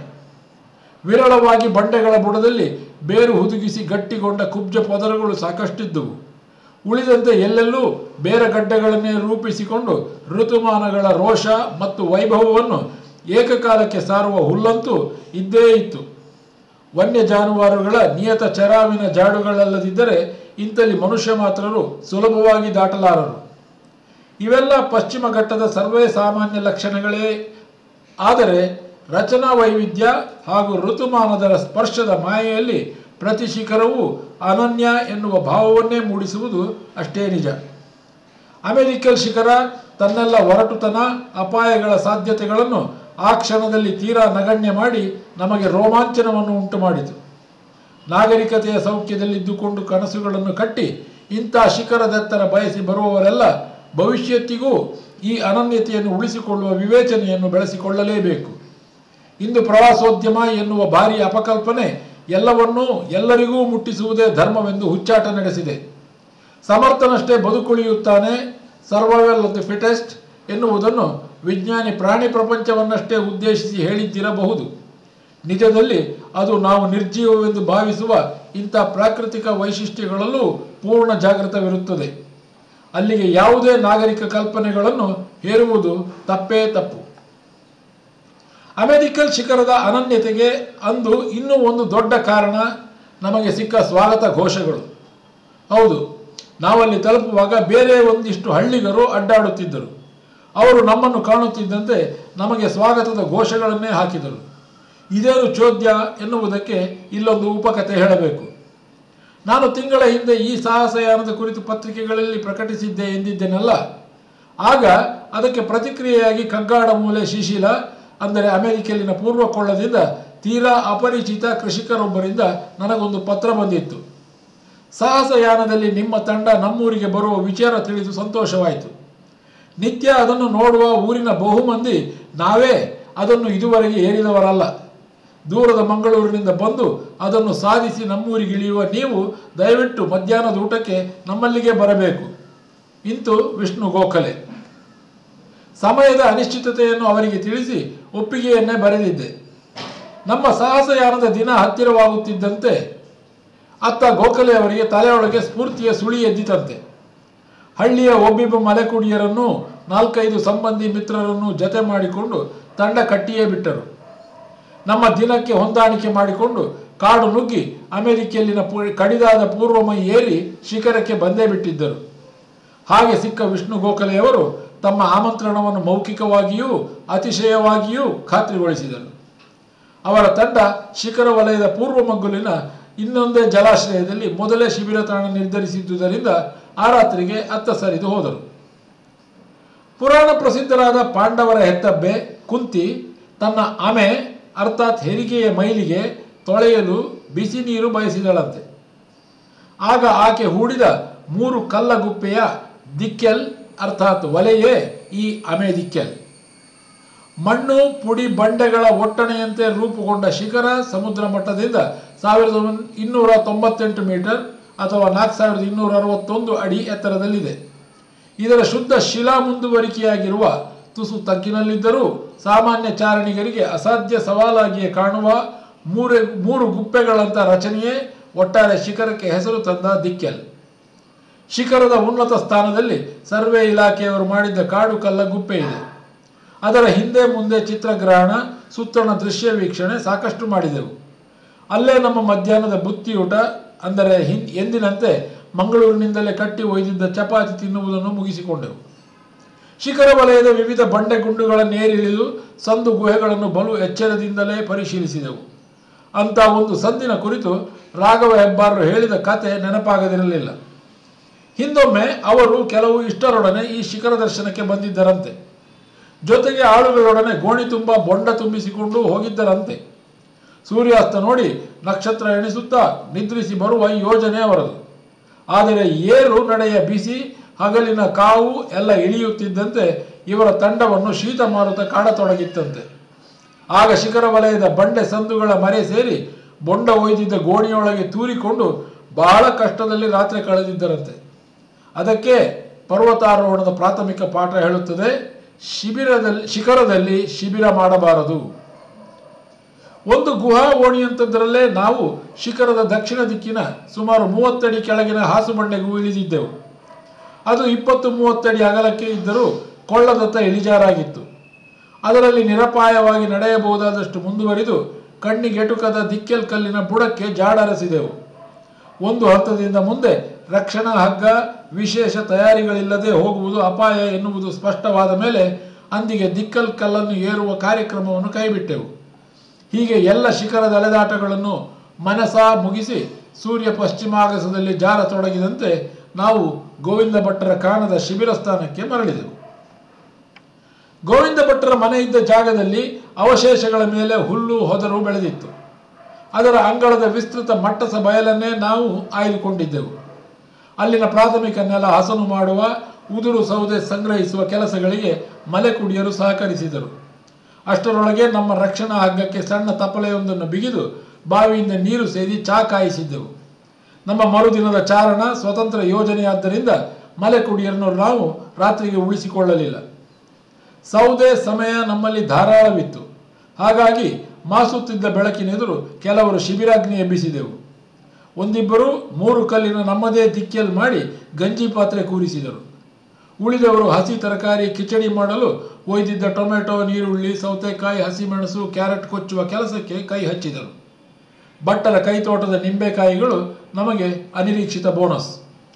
ವಿರಳವಾಗಿ ಬಂಡೆಗಳ ಬುಡದಲ್ಲಿ ಬೇರು ಹುದುಗಿಸಿ ಗಟ್ಟಿಗೊಂಡ ಕುಬ್ಜ ಪದರಗಳು ಸಾಕಷ್ಟಿದ್ದುವು ಉಳಿದಂತೆ ಎಲ್ಲೆಲ್ಲೂ ಬೇರೆ ಗಡ್ಡೆಗಳನ್ನೇ ರೂಪಿಸಿಕೊಂಡು ಋತುಮಾನಗಳ ರೋಷ ಮತ್ತು ವೈಭವವನ್ನು ಏಕಕಾಲಕ್ಕೆ ಸಾರುವ ಹುಲ್ಲಂತೂ ಇದ್ದೇ ಇತ್ತು ವನ್ಯ ಜಾನುವಾರುಗಳ ನಿಯತ ಚರಾವಿನ ಜಾಡುಗಳಲ್ಲದಿದ್ದರೆ ಇಂಥಲ್ಲಿ ಮನುಷ್ಯ ಮಾತ್ರರು ಸುಲಭವಾಗಿ ದಾಟಲಾರರು ಇವೆಲ್ಲ ಪಶ್ಚಿಮ ಘಟ್ಟದ ಸರ್ವೇ ಸಾಮಾನ್ಯ ಲಕ್ಷಣಗಳೇ ಆದರೆ ರಚನಾ ವೈವಿಧ್ಯ ಹಾಗೂ ಋತುಮಾನದ ಸ್ಪರ್ಶದ ಮಾಯೆಯಲ್ಲಿ ಪ್ರತಿ ಶಿಖರವು ಅನನ್ಯ ಎನ್ನುವ ಭಾವವನ್ನೇ ಮೂಡಿಸುವುದು ಅಷ್ಟೇ ನಿಜ ಅಮೆರಿಕಲ್ ಶಿಖರ ತನ್ನೆಲ್ಲ ಒರಟುತನ ಅಪಾಯಗಳ ಸಾಧ್ಯತೆಗಳನ್ನು ಆ ಕ್ಷಣದಲ್ಲಿ ತೀರಾ ನಗಣ್ಯ ಮಾಡಿ ನಮಗೆ ರೋಮಾಂಚನವನ್ನು ಉಂಟು ಮಾಡಿತು ನಾಗರಿಕತೆಯ ಸೌಖ್ಯದಲ್ಲಿದ್ದುಕೊಂಡು ಕನಸುಗಳನ್ನು ಕಟ್ಟಿ ಇಂಥ ಶಿಖರದೆತ್ತರ ಬಯಸಿ ಬರುವವರೆಲ್ಲ ಭವಿಷ್ಯತ್ತಿಗೂ ಈ ಅನನ್ಯತೆಯನ್ನು ಉಳಿಸಿಕೊಳ್ಳುವ ವಿವೇಚನೆಯನ್ನು ಬೆಳೆಸಿಕೊಳ್ಳಲೇಬೇಕು ಇಂದು ಪ್ರವಾಸೋದ್ಯಮ ಎನ್ನುವ ಭಾರಿ ಅಪಕಲ್ಪನೆ ಎಲ್ಲವನ್ನೂ ಎಲ್ಲರಿಗೂ ಮುಟ್ಟಿಸುವುದೇ ಧರ್ಮವೆಂದು ಹುಚ್ಚಾಟ ನಡೆಸಿದೆ ಸಮರ್ಥನಷ್ಟೇ ಬದುಕುಳಿಯುತ್ತಾನೆ ಸರ್ವೈವಲ್ ಆಫ್ ದಿ ಫಿಟೆಸ್ಟ್ ಎನ್ನುವುದನ್ನು ವಿಜ್ಞಾನಿ ಪ್ರಾಣಿ ಪ್ರಪಂಚವನ್ನಷ್ಟೇ ಉದ್ದೇಶಿಸಿ ಹೇಳಿದ್ದಿರಬಹುದು ನಿಜದಲ್ಲಿ ಅದು ನಾವು ನಿರ್ಜೀವವೆಂದು ಭಾವಿಸುವ ಇಂಥ ಪ್ರಾಕೃತಿಕ ವೈಶಿಷ್ಟ್ಯಗಳಲ್ಲೂ ಪೂರ್ಣ ಜಾಗೃತವಿರುತ್ತದೆ ಅಲ್ಲಿಗೆ ಯಾವುದೇ ನಾಗರಿಕ ಕಲ್ಪನೆಗಳನ್ನು ಹೇರುವುದು ತಪ್ಪೇ ತಪ್ಪು ಅಮೆರಿಕಲ್ ಶಿಖರದ ಅನನ್ಯತೆಗೆ ಅಂದು ಇನ್ನೂ ಒಂದು ದೊಡ್ಡ ಕಾರಣ ನಮಗೆ ಸಿಕ್ಕ ಸ್ವಾಗತ ಘೋಷಗಳು ಹೌದು ನಾವಲ್ಲಿ ತಲುಪುವಾಗ ಬೇರೆ ಒಂದಿಷ್ಟು ಹಳ್ಳಿಗರು ಅಡ್ಡಾಡುತ್ತಿದ್ದರು ಅವರು ನಮ್ಮನ್ನು ಕಾಣುತ್ತಿದ್ದಂತೆ ನಮಗೆ ಸ್ವಾಗತದ ಘೋಷಗಳನ್ನೇ ಹಾಕಿದರು ಇದೇನು ಚೋದ್ಯ ಎನ್ನುವುದಕ್ಕೆ ಇಲ್ಲೊಂದು ಉಪಕಥೆ ಹೇಳಬೇಕು ನಾನು ತಿಂಗಳ ಹಿಂದೆ ಈ ಸಾಹಸಯಾನದ ಕುರಿತು ಪತ್ರಿಕೆಗಳಲ್ಲಿ ಪ್ರಕಟಿಸಿದ್ದೆ ಎಂದಿದ್ದೇನಲ್ಲ ಆಗ ಅದಕ್ಕೆ ಪ್ರತಿಕ್ರಿಯೆಯಾಗಿ ಕಗ್ಗಾಡ ಮೂಲೆ ಶಿಶಿಲ ಅಂದರೆ ಅಮೆರಿಕಲ್ಲಿನ ಪೂರ್ವ ಕೊಳ್ಳದಿಂದ ತೀರಾ ಅಪರಿಚಿತ ಕೃಷಿಕರೊಬ್ಬರಿಂದ ನನಗೊಂದು ಪತ್ರ ಬಂದಿತ್ತು ಸಾಹಸಯಾನದಲ್ಲಿ ನಿಮ್ಮ ತಂಡ ನಮ್ಮೂರಿಗೆ ಬರುವ ವಿಚಾರ ತಿಳಿದು ಸಂತೋಷವಾಯಿತು ನಿತ್ಯ ಅದನ್ನು ನೋಡುವ ಊರಿನ ಬಹುಮಂದಿ ನಾವೇ ಅದನ್ನು ಇದುವರೆಗೆ ಏರಿದವರಲ್ಲ ದೂರದ ಮಂಗಳೂರಿನಿಂದ ಬಂದು ಅದನ್ನು ಸಾಧಿಸಿ ನಮ್ಮೂರಿಗೆ ಇಳಿಯುವ ನೀವು ದಯವಿಟ್ಟು ಮಧ್ಯಾಹ್ನದ ಊಟಕ್ಕೆ ನಮ್ಮಲ್ಲಿಗೆ ಬರಬೇಕು ಇಂತು ವಿಷ್ಣು ಗೋಖಲೆ ಸಮಯದ ಅನಿಶ್ಚಿತತೆಯನ್ನು ಅವರಿಗೆ ತಿಳಿಸಿ ಒಪ್ಪಿಗೆಯನ್ನೇ ಬರೆದಿದ್ದೆ ನಮ್ಮ ಸಾಹಸಯಾನದ ದಿನ ಹತ್ತಿರವಾಗುತ್ತಿದ್ದಂತೆ ಅತ್ತ ಗೋಖಲೆ ಅವರಿಗೆ ತಲೆಯೊಳಗೆ ಸ್ಫೂರ್ತಿಯ ಸುಳಿ ಎದ್ದಿತಂತೆ ಹಳ್ಳಿಯ ಒಬ್ಬಿಬ್ಬ ಮಲೆಕುಡಿಯರನ್ನು ನಾಲ್ಕೈದು ಸಂಬಂಧಿ ಮಿತ್ರರನ್ನು ಜತೆ ಮಾಡಿಕೊಂಡು ತಂಡ ಕಟ್ಟಿಯೇ ಬಿಟ್ಟರು ನಮ್ಮ ದಿನಕ್ಕೆ ಹೊಂದಾಣಿಕೆ ಮಾಡಿಕೊಂಡು ಕಾಡು ನುಗ್ಗಿ ಅಮೆರಿಕೆಯಲ್ಲಿನ ಪು- ಕಡಿದಾದ ಪೂರ್ವಮೈ ಏರಿ ಶಿಖರಕ್ಕೆ ಬಂದೇ ಬಿಟ್ಟಿದ್ದರು ಹಾಗೆ ಸಿಕ್ಕ ವಿಷ್ಣು ಗೋಖಲೆಯವರು ತಮ್ಮ ಆಮಂತ್ರಣವನ್ನು ಮೌಖಿಕವಾಗಿಯೂ ಅತಿಶಯವಾಗಿಯೂ ಖಾತ್ರಿಗೊಳಿಸಿದರು ಅವರ ತಂಡ ಶಿಖರ ವಲಯದ ಪೂರ್ವ ಮಗ್ಗುಲಿನ ಇನ್ನೊಂದೇ ಜಲಾಶ್ರಯದಲ್ಲಿ ಮೊದಲೇ ಶಿಬಿರ ತಾಣ ನಿರ್ಧರಿಸಿದ್ದುದರಿಂದ ಆ ರಾತ್ರಿಗೆ ಅತ್ತ ಸರಿದು ಹೋದರು ಪುರಾಣ ಪ್ರಸಿದ್ಧರಾದ ಪಾಂಡವರ ಹೆತ್ತಬ್ಬೆ ಕುಂತಿ ತನ್ನ ಆಮೆ ಅರ್ಥಾತ್ ಹೆರಿಗೆಯ ಮೈಲಿಗೆ ತೊಳೆಯಲು ಬಿಸಿ ನೀರು ಬಯಸಿದಳಂತೆ ಆಗ ಆಕೆ ಹೂಡಿದ ಮೂರು ಕಲ್ಲ ಗುಪ್ಪೆಯ ದಿಕ್ಕೆಲ್ ಅರ್ಥಾತ್ ವಲೆಯೇ ಈ ಅಮೆ ದಿಕ್ಕೆಲ್ ಮಣ್ಣು ಪುಡಿ ಬಂಡೆಗಳ ಒಟ್ಟಣೆಯಂತೆ ರೂಪುಗೊಂಡ ಶಿಖರ ಸಮುದ್ರ ಮಟ್ಟದಿಂದ ಸಾವಿರದ ಒಂದ್- ಇನ್ನೂರ ತೊಂಬತ್ತೆಂಟು ಮೀಟರ್ ಅಥವಾ ನಾಲ್ಕು ಸಾವಿರದ ಇನ್ನೂರ ಅರವತ್ತೊಂದು ಅಡಿ ಎತ್ತರದಲ್ಲಿದೆ ಇದರ ಶುದ್ಧ ಶಿಲಾ ಮುಂದುವರಿಕೆಯಾಗಿರುವ ತುಸು ತಗ್ಗಿನಲ್ಲಿದ್ದರೂ ಸಾಮಾನ್ಯ ಚಾರಣಿಗರಿಗೆ ಅಸಾಧ್ಯ ಸವಾಲಾಗಿಯೇ ಕಾಣುವ ಮೂರು ಮೂರು ಗುಪ್ಪೆಗಳಂಥ ರಚನೆಯೇ ಒಟ್ಟಾರೆ ಶಿಖರಕ್ಕೆ ಹೆಸರು ತಂದ ದಿಕ್ಕೆಲ್ ಶಿಖರದ ಉನ್ನತ ಸ್ಥಾನದಲ್ಲಿ ಸರ್ವೆ ಇಲಾಖೆಯವರು ಮಾಡಿದ್ದ ಕಾಡು ಕಲ್ಲ ಗುಪ್ಪೆ ಇದೆ ಅದರ ಹಿಂದೆ ಮುಂದೆ ಚಿತ್ರಗ್ರಹಣ ಸುತ್ತಣ ದೃಶ್ಯ ವೀಕ್ಷಣೆ ಸಾಕಷ್ಟು ಮಾಡಿದೆವು ಅಲ್ಲೇ ನಮ್ಮ ಮಧ್ಯಾಹ್ನದ ಬುತ್ತಿಯೂಟ ಅಂದರೆ ಹಿಂ ಎಂದಿನಂತೆ ಮಂಗಳೂರಿನಿಂದಲೇ ಕಟ್ಟಿ ಒಯ್ದಿದ್ದ ಚಪಾತಿ ತಿನ್ನುವುದನ್ನು ಮುಗಿಸಿಕೊಂಡೆವು ಶಿಖರ ವಲಯದ ವಿವಿಧ ಬಂಡೆ ಗುಂಡುಗಳನ್ನೇರಿಳಿದು ಸಂದು ಗುಹೆಗಳನ್ನು ಬಲು ಎಚ್ಚರದಿಂದಲೇ ಪರಿಶೀಲಿಸಿದೆವು ಅಂತ ಒಂದು ಸಂದಿನ ಕುರಿತು ರಾಘವ ಹೆಬ್ಬಾರರು ಹೇಳಿದ ಕತೆ ನೆನಪಾಗದಿರಲಿಲ್ಲ ಹಿಂದೊಮ್ಮೆ ಅವರು ಕೆಲವು ಇಷ್ಟರೊಡನೆ ಈ ಶಿಖರ ದರ್ಶನಕ್ಕೆ ಬಂದಿದ್ದರಂತೆ ಜೊತೆಗೆ ಆಳುಗಳೊಡನೆ ಗೋಣಿ ತುಂಬ ಬೊಂಡ ತುಂಬಿಸಿಕೊಂಡು ಹೋಗಿದ್ದರಂತೆ ಸೂರ್ಯಾಸ್ತ ನೋಡಿ ನಕ್ಷತ್ರ ಎಣಿಸುತ್ತಾ ನಿದ್ರಿಸಿ ಬರುವ ಯೋಜನೆ ಅವರದು ಆದರೆ ಏರು ನಡೆಯ ಬಿಸಿ ಹಗಲಿನ ಕಾವು ಎಲ್ಲ ಇಳಿಯುತ್ತಿದ್ದಂತೆ ಇವರ ತಂಡವನ್ನು ಶೀತ ಮಾರುತ ಕಾಡತೊಡಗಿತ್ತಂತೆ ಆಗ ಶಿಖರ ವಲಯದ ಬಂಡೆ ಸಂದುಗಳ ಮರೆ ಸೇರಿ ಬೊಂಡ ಒಯ್ದಿದ್ದ ಗೋಣಿಯೊಳಗೆ ತೂರಿಕೊಂಡು ಬಹಳ ಕಷ್ಟದಲ್ಲಿ ರಾತ್ರಿ ಕಳೆದಿದ್ದರಂತೆ ಅದಕ್ಕೆ ಪರ್ವತಾರೋಹಣದ ಪ್ರಾಥಮಿಕ ಪಾಠ ಹೇಳುತ್ತದೆ ಶಿಬಿರದಲ್ಲಿ ಶಿಖರದಲ್ಲಿ ಶಿಬಿರ ಮಾಡಬಾರದು ಒಂದು ಗುಹಾ ಓಣಿಯಂಥದ್ದರಲ್ಲೇ ನಾವು ಶಿಖರದ ದಕ್ಷಿಣ ದಿಕ್ಕಿನ ಸುಮಾರು ಮೂವತ್ತಡಿ ಕೆಳಗಿನ ಹಾಸುಬಂಡೆಗೂ ಇಳಿದಿದ್ದೆವು ಅದು ಇಪ್ಪತ್ತು ಮೂವತ್ತಡಿ ಅಗಲಕ್ಕೆ ಇದ್ದರೂ ಕೊಳ್ಳದತ್ತ ಇಳಿಜಾರಾಗಿತ್ತು ಅದರಲ್ಲಿ ನಿರಪಾಯವಾಗಿ ನಡೆಯಬಹುದಾದಷ್ಟು ಮುಂದುವರಿದು ಕಣ್ಣಿಗೆಟುಕದ ದಿಕ್ಕೆಲ್ ಕಲ್ಲಿನ ಬುಡಕ್ಕೆ ಜಾಡರಸಿದೆವು ಒಂದು ಹಂತದಿಂದ ಮುಂದೆ ರಕ್ಷಣಾ ಹಗ್ಗ ವಿಶೇಷ ತಯಾರಿಗಳಿಲ್ಲದೆ ಹೋಗುವುದು ಅಪಾಯ ಎನ್ನುವುದು ಸ್ಪಷ್ಟವಾದ ಮೇಲೆ ಅಂದಿಗೆ ದಿಕ್ಕಲ್ ಕಲ್ಲನ್ನು ಏರುವ ಕಾರ್ಯಕ್ರಮವನ್ನು ಕೈಬಿಟ್ಟೆವು ಹೀಗೆ ಎಲ್ಲ ಶಿಖರದ ಅಲೆದಾಟಗಳನ್ನು ಮನಸ ಮುಗಿಸಿ ಸೂರ್ಯ ಪಶ್ಚಿಮಾಗಸದಲ್ಲಿ ಜಾರತೊಡಗಿದಂತೆ ನಾವು ಗೋವಿಂದ ಭಟ್ಟರ ಕಾಣದ ಶಿಬಿರ ಸ್ಥಾನಕ್ಕೆ ಮರಳಿದೆವು ಗೋವಿಂದ ಭಟ್ಟರ ಮನೆ ಇದ್ದ ಜಾಗದಲ್ಲಿ ಅವಶೇಷಗಳ ಮೇಲೆ ಹುಲ್ಲು ಹೊದರು ಬೆಳೆದಿತ್ತು ಅದರ ಅಂಗಳದ ವಿಸ್ತೃತ ಮಟ್ಟಸ ಬಯಲನ್ನೇ ನಾವು ಆಯ್ದುಕೊಂಡಿದ್ದೆವು ಅಲ್ಲಿನ ಪ್ರಾಥಮಿಕ ನೆಲ ಹಸನು ಮಾಡುವ ಉದುರು ಸೌದೆ ಸಂಗ್ರಹಿಸುವ ಕೆಲಸಗಳಿಗೆ ಮಲೆಕುಡಿಯರು ಸಹಕರಿಸಿದರು ಅಷ್ಟರೊಳಗೆ ನಮ್ಮ ರಕ್ಷಣಾ ಹಗ್ಗಕ್ಕೆ ಸಣ್ಣ ತಪ್ಪಲೆಯೊಂದನ್ನು ಬಿಗಿದು ಬಾವಿಯಿಂದ ನೀರು ಸೇದಿ ಚಾ ಕಾಯಿಸಿದ್ದೆವು ನಮ್ಮ ಮರುದಿನದ ಚಾರಣ ಸ್ವತಂತ್ರ ಯೋಜನೆಯಾದ್ದರಿಂದ ಮಲೆಕುಡಿಯರನ್ನು ನಾವು ರಾತ್ರಿಗೆ ಉಳಿಸಿಕೊಳ್ಳಲಿಲ್ಲ ಸೌದೆ ಸಮಯ ನಮ್ಮಲ್ಲಿ ಧಾರಾಳವಿತ್ತು ಹಾಗಾಗಿ ಮಾಸುತ್ತಿದ್ದ ಬೆಳಕಿನೆದುರು ಕೆಲವರು ಶಿಬಿರಾಗ್ನಿ ಎಬ್ಬಿಸಿದೆವು ಒಂದಿಬ್ಬರು ಮೂರು ಕಲ್ಲಿನ ನಮ್ಮದೇ ದಿಕ್ಕೆಲ್ ಮಾಡಿ ಗಂಜಿ ಪಾತ್ರೆ ಕೂರಿಸಿದರು ಉಳಿದವರು ಹಸಿ ತರಕಾರಿ ಕಿಚಡಿ ಮಾಡಲು ಒಯ್ದಿದ್ದ ಟೊಮೆಟೊ ನೀರುಳ್ಳಿ ಸೌತೆಕಾಯಿ ಹಸಿಮೆಣಸು ಕ್ಯಾರೆಟ್ ಕೊಚ್ಚುವ ಕೆಲಸಕ್ಕೆ ಕೈ ಹಚ್ಚಿದರು ಭಟ್ಟರ ಕೈತೋಟದ ನಿಂಬೆಕಾಯಿಗಳು ನಮಗೆ ಅನಿರೀಕ್ಷಿತ ಬೋನಸ್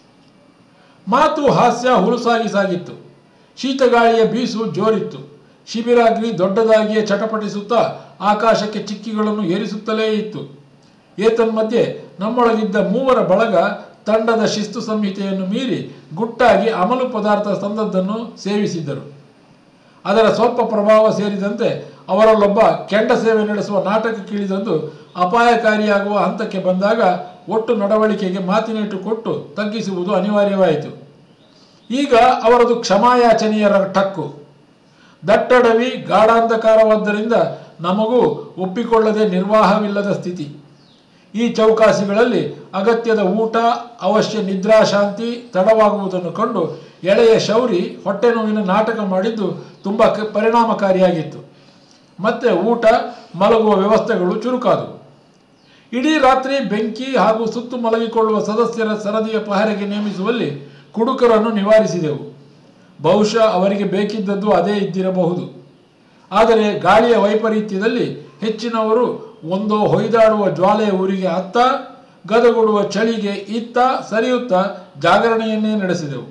ಮಾತು ಹಾಸ್ಯ ಹುಲುಸಾಗಿ ಸಾಗಿತ್ತು ಶೀತಗಾಳಿಯ ಬೀಸು ಜೋರಿತ್ತು ಶಿಬಿರಾಗ್ನಿ ದೊಡ್ಡದಾಗಿಯೇ ಚಟಪಟಿಸುತ್ತಾ ಆಕಾಶಕ್ಕೆ ಚಿಕ್ಕಿಗಳನ್ನು ಏರಿಸುತ್ತಲೇ ಇತ್ತು ಏತನ್ಮಧ್ಯೆ ನಮ್ಮೊಳಗಿದ್ದ ಮೂವರ ಬಳಗ ತಂಡದ ಶಿಸ್ತು ಸಂಹಿತೆಯನ್ನು ಮೀರಿ ಗುಟ್ಟಾಗಿ ಅಮಲು ಪದಾರ್ಥ ತಂದದ್ದನ್ನು ಸೇವಿಸಿದ್ದರು ಅದರ ಸ್ವಲ್ಪ ಪ್ರಭಾವ ಸೇರಿದಂತೆ ಅವರಲ್ಲೊಬ್ಬ ಕೆಂಡ ಸೇವೆ ನಡೆಸುವ ನಾಟಕಕ್ಕಿಳಿದದ್ದು ಅಪಾಯಕಾರಿಯಾಗುವ ಹಂತಕ್ಕೆ ಬಂದಾಗ ಒಟ್ಟು ನಡವಳಿಕೆಗೆ ಮಾತಿನೇಟು ಕೊಟ್ಟು ತಗ್ಗಿಸುವುದು ಅನಿವಾರ್ಯವಾಯಿತು ಈಗ ಅವರದು ಕ್ಷಮಾಯಾಚನೆಯರ ಠಕ್ಕು ದಟ್ಟಡವಿ ಗಾಢಾಂಧಕಾರವಾದ್ದರಿಂದ ನಮಗೂ ಒಪ್ಪಿಕೊಳ್ಳದೆ ನಿರ್ವಾಹವಿಲ್ಲದ ಸ್ಥಿತಿ ಈ ಚೌಕಾಸಿಗಳಲ್ಲಿ ಅಗತ್ಯದ ಊಟ ಅವಶ್ಯ ನಿದ್ರಾಶಾಂತಿ ತಡವಾಗುವುದನ್ನು ಕಂಡು ಎಳೆಯ ಶೌರಿ ಹೊಟ್ಟೆ ನೋವಿನ ನಾಟಕ ಮಾಡಿದ್ದು ತುಂಬ ಕ- ಪರಿಣಾಮಕಾರಿಯಾಗಿತ್ತು ಮತ್ತೆ ಊಟ ಮಲಗುವ ವ್ಯವಸ್ಥೆಗಳು ಚುರುಕಾದವು ಇಡೀ ರಾತ್ರಿ ಬೆಂಕಿ ಹಾಗೂ ಸುತ್ತು ಮಲಗಿಕೊಳ್ಳುವ ಸದಸ್ಯರ ಸರದಿಯ ಪಹರೆಗೆ ನೇಮಿಸುವಲ್ಲಿ ಕುಡುಕರನ್ನು ನಿವಾರಿಸಿದೆವು ಬಹುಶಃ ಅವರಿಗೆ ಬೇಕಿದ್ದದ್ದು ಅದೇ ಇದ್ದಿರಬಹುದು ಆದರೆ ಗಾಳಿಯ ವೈಪರೀತ್ಯದಲ್ಲಿ ಹೆಚ್ಚಿನವರು ಒಂದೋ ಹೊಯ್ದಾಡುವ ಜ್ವಾಲೆಯ ಊರಿಗೆ ಅತ್ತ ಗದಗುಡುವ ಚಳಿಗೆ ಇತ್ತ ಸರಿಯುತ್ತಾ ಜಾಗರಣೆಯನ್ನೇ ನಡೆಸಿದೆವು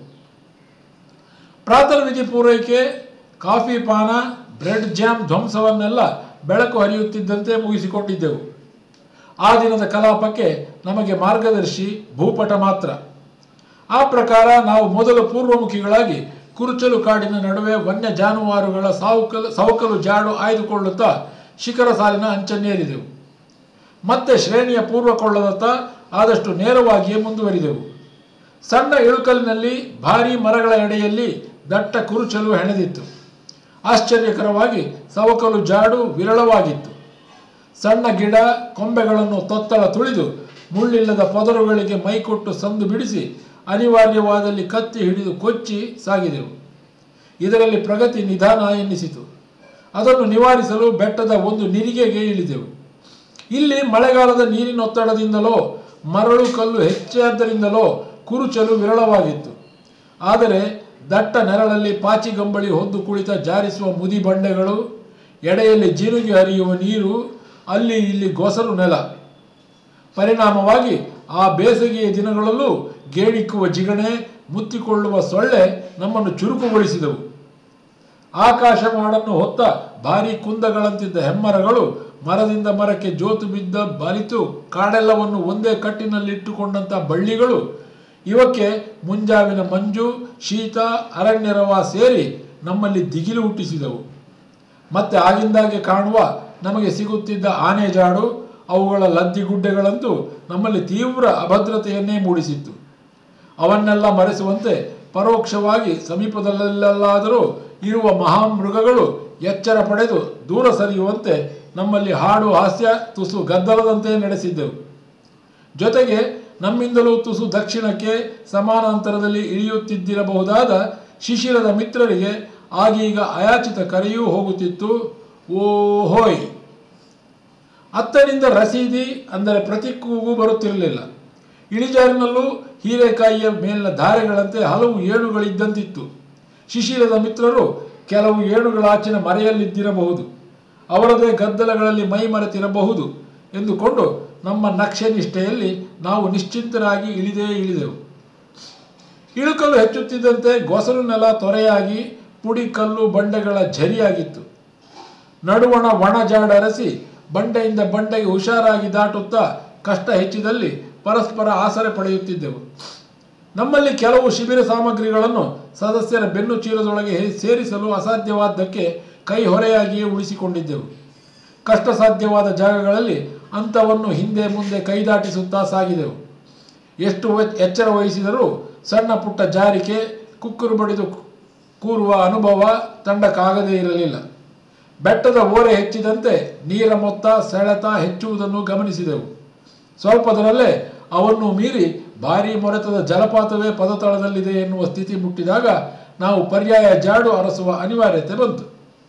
ಪ್ರಾತಃ ವಿಧಿ ಪೂರೈಕೆ ಕಾಫಿ ಪಾನ ಬ್ರೆಡ್ ಜಾಮ್ ಧ್ವಂಸವನ್ನೆಲ್ಲ ಬೆಳಕು ಹರಿಯುತ್ತಿದ್ದಂತೆ ಮುಗಿಸಿಕೊಂಡಿದ್ದೆವು ಆ ದಿನದ ಕಲಾಪಕ್ಕೆ ನಮಗೆ ಮಾರ್ಗದರ್ಶಿ ಭೂಪಟ ಮಾತ್ರ ಆ ಪ್ರಕಾರ ನಾವು ಮೊದಲು ಪೂರ್ವಮುಖಿಗಳಾಗಿ ಕುರುಚಲು ಕಾಡಿನ ನಡುವೆ ವನ್ಯ ಜಾನುವಾರುಗಳ ಸಾವುಕಲು ಸವಕಲು ಜಾಡು ಆಯ್ದುಕೊಳ್ಳುತ್ತಾ ಶಿಖರ ಸಾಲಿನ ಅಂಚನ್ನೇರಿದೆವು ಮತ್ತೆ ಶ್ರೇಣಿಯ ಪೂರ್ವಕೊಳ್ಳದತ್ತ ಆದಷ್ಟು ನೇರವಾಗಿಯೇ ಮುಂದುವರಿದೆವು ಸಣ್ಣ ಇಳುಕಲಿನಲ್ಲಿ ಭಾರೀ ಮರಗಳ ಎಡೆಯಲ್ಲಿ ದಟ್ಟ ಕುರುಚಲು ಹೆಣೆದಿತ್ತು ಆಶ್ಚರ್ಯಕರವಾಗಿ ಸವಕಲು ಜಾಡು ವಿರಳವಾಗಿತ್ತು ಸಣ್ಣ ಗಿಡ ಕೊಂಬೆಗಳನ್ನು ತೊತ್ತಳ ತುಳಿದು ಮುಳ್ಳಿಲ್ಲದ ಪದರುಗಳಿಗೆ ಮೈಕೊಟ್ಟು ಸಂದು ಬಿಡಿಸಿ ಅನಿವಾರ್ಯವಾದಲ್ಲಿ ಕತ್ತಿ ಹಿಡಿದು ಕೊಚ್ಚಿ ಸಾಗಿದೆವು ಇದರಲ್ಲಿ ಪ್ರಗತಿ ನಿಧಾನ ಎನ್ನಿಸಿತು ಅದನ್ನು ನಿವಾರಿಸಲು ಬೆಟ್ಟದ ಒಂದು ನಿರಿಗೆಗೆ ಇಳಿದೆವು ಇಲ್ಲಿ ಮಳೆಗಾಲದ ನೀರಿನೊತ್ತಡದಿಂದಲೋ ಮರಳು ಕಲ್ಲು ಹೆಚ್ಚಾದ್ದರಿಂದಲೋ ಕುರುಚಲು ವಿರಳವಾಗಿತ್ತು ಆದರೆ ದಟ್ಟ ನೆರಳಲ್ಲಿ ಪಾಚಿಗಂಬಳಿ ಹೊದ್ದು ಕುಳಿತ ಜಾರಿಸುವ ಮುದಿ ಬಂಡೆಗಳು ಎಡೆಯಲ್ಲಿ ಜಿನುಗಿ ಹರಿಯುವ ನೀರು ಅಲ್ಲಿ ಇಲ್ಲಿ ಗೊಸರು ನೆಲ ಪರಿಣಾಮವಾಗಿ ಆ ಬೇಸಿಗೆಯ ದಿನಗಳಲ್ಲೂ ಗೇಣಿಕ್ಕುವ ಜಿಗಣೆ ಮುತ್ತಿಕೊಳ್ಳುವ ಸೊಳ್ಳೆ ನಮ್ಮನ್ನು ಚುರುಕುಗೊಳಿಸಿದವು ಆಕಾಶ ಮಾಡನ್ನು ಹೊತ್ತ ಭಾರಿ ಕುಂದಗಳಂತಿದ್ದ ಹೆಮ್ಮರಗಳು ಮರದಿಂದ ಮರಕ್ಕೆ ಜೋತು ಬಿದ್ದ ಬಲಿತು ಕಾಡೆಲ್ಲವನ್ನು ಒಂದೇ ಕಟ್ಟಿನಲ್ಲಿಟ್ಟುಕೊಂಡಂಥ ಬಳ್ಳಿಗಳು ಇವಕ್ಕೆ ಮುಂಜಾವಿನ ಮಂಜು ಶೀತ ಅರಣ್ಯರವ ಸೇರಿ ನಮ್ಮಲ್ಲಿ ದಿಗಿಲು ಹುಟ್ಟಿಸಿದವು ಮತ್ತೆ ಆಗಿಂದಾಗೆ ಕಾಣುವ ನಮಗೆ ಸಿಗುತ್ತಿದ್ದ ಆನೆ ಜಾಡು ಅವುಗಳ ಲದ್ದಿಗುಡ್ಡೆಗಳಂತೂ ನಮ್ಮಲ್ಲಿ ತೀವ್ರ ಅಭದ್ರತೆಯನ್ನೇ ಮೂಡಿಸಿತ್ತು ಅವನ್ನೆಲ್ಲ ಮರೆಸುವಂತೆ ಪರೋಕ್ಷವಾಗಿ ಸಮೀಪದಲ್ಲೆಲ್ಲಾದರೂ ಇರುವ ಮಹಾಮೃಗಗಳು ಎಚ್ಚರ ಪಡೆದು ದೂರ ಸರಿಯುವಂತೆ ನಮ್ಮಲ್ಲಿ ಹಾಡು ಹಾಸ್ಯ ತುಸು ಗದ್ದಲದಂತೆ ನಡೆಸಿದ್ದೆವು ಜೊತೆಗೆ ನಮ್ಮಿಂದಲೂ ತುಸು ದಕ್ಷಿಣಕ್ಕೆ ಸಮಾನಾಂತರದಲ್ಲಿ ಇಳಿಯುತ್ತಿದ್ದಿರಬಹುದಾದ ಶಿಶಿರದ ಮಿತ್ರರಿಗೆ ಆಗೀಗ ಅಯಾಚಿತ ಕರೆಯೂ ಹೋಗುತ್ತಿತ್ತು ಓ ಹೋಯ್ ಅತ್ತನಿಂದ ರಸೀದಿ ಅಂದರೆ ಪ್ರತಿ ಕೂಗು ಬರುತ್ತಿರಲಿಲ್ಲ ಇಳಿಜಾರಿನಲ್ಲೂ ಹೀರೆಕಾಯಿಯ ಮೇಲಿನ ಧಾರೆಗಳಂತೆ ಹಲವು ಏಣುಗಳಿದ್ದಂತಿತ್ತು ಶಿಶಿರದ ಮಿತ್ರರು ಕೆಲವು ಏಣುಗಳಾಚಿನ ಮರೆಯಲ್ಲಿದ್ದಿರಬಹುದು ಅವರದೇ ಗದ್ದಲಗಳಲ್ಲಿ ಮೈ ಮರೆತಿರಬಹುದು ಎಂದುಕೊಂಡು ನಮ್ಮ ನಕ್ಷೆ ನಿಷ್ಠೆಯಲ್ಲಿ ನಾವು ನಿಶ್ಚಿಂತರಾಗಿ ಇಳಿದೇ ಇಳಿದೆವು ಇಳುಕಲು ಹೆಚ್ಚುತ್ತಿದ್ದಂತೆ ಗೊಸಲು ನೆಲ ತೊರೆಯಾಗಿ ಪುಡಿ ಕಲ್ಲು ಬಂಡೆಗಳ ಝರಿಯಾಗಿತ್ತು ನಡುವಣ ಒಣ ಜಾಡರಸಿ ಬಂಡೆಯಿಂದ ಬಂಡೆಗೆ ಹುಷಾರಾಗಿ ದಾಟುತ್ತಾ ಕಷ್ಟ ಹೆಚ್ಚಿದಲ್ಲಿ ಪರಸ್ಪರ ಆಸರೆ ಪಡೆಯುತ್ತಿದ್ದೆವು ನಮ್ಮಲ್ಲಿ ಕೆಲವು ಶಿಬಿರ ಸಾಮಗ್ರಿಗಳನ್ನು ಸದಸ್ಯರ ಬೆನ್ನು ಚೀಲದೊಳಗೆ ಸೇರಿಸಲು ಅಸಾಧ್ಯವಾದ್ದಕ್ಕೆ ಕೈ ಹೊರೆಯಾಗಿಯೇ ಉಳಿಸಿಕೊಂಡಿದ್ದೆವು ಕಷ್ಟ ಸಾಧ್ಯವಾದ ಜಾಗಗಳಲ್ಲಿ ಅಂಥವನ್ನು ಹಿಂದೆ ಮುಂದೆ ಕೈದಾಟಿಸುತ್ತಾ ಸಾಗಿದೆವು ಎಷ್ಟು ವೆ- ಎಚ್ಚರ ವಹಿಸಿದರೂ ಸಣ್ಣ ಪುಟ್ಟ ಜಾರಿಕೆ ಕುಕ್ಕುರು ಬಡಿದು ಕೂರುವ ಅನುಭವ ತಂಡಕ್ಕಾಗದೇ ಇರಲಿಲ್ಲ ಬೆಟ್ಟದ ಓರೆ ಹೆಚ್ಚಿದಂತೆ ನೀರ ಮೊತ್ತ ಸೆಳೆತ ಹೆಚ್ಚುವುದನ್ನು ಗಮನಿಸಿದೆವು ಸ್ವಲ್ಪದರಲ್ಲೇ ಅವನ್ನು ಮೀರಿ ಭಾರೀ ಮೊರೆತದ ಜಲಪಾತವೇ ಪದತಳದಲ್ಲಿದೆ ಎನ್ನುವ ಸ್ಥಿತಿ ಮುಟ್ಟಿದಾಗ ನಾವು ಪರ್ಯಾಯ ಜಾಡು ಅರಸುವ ಅನಿವಾರ್ಯತೆ ಬಂತು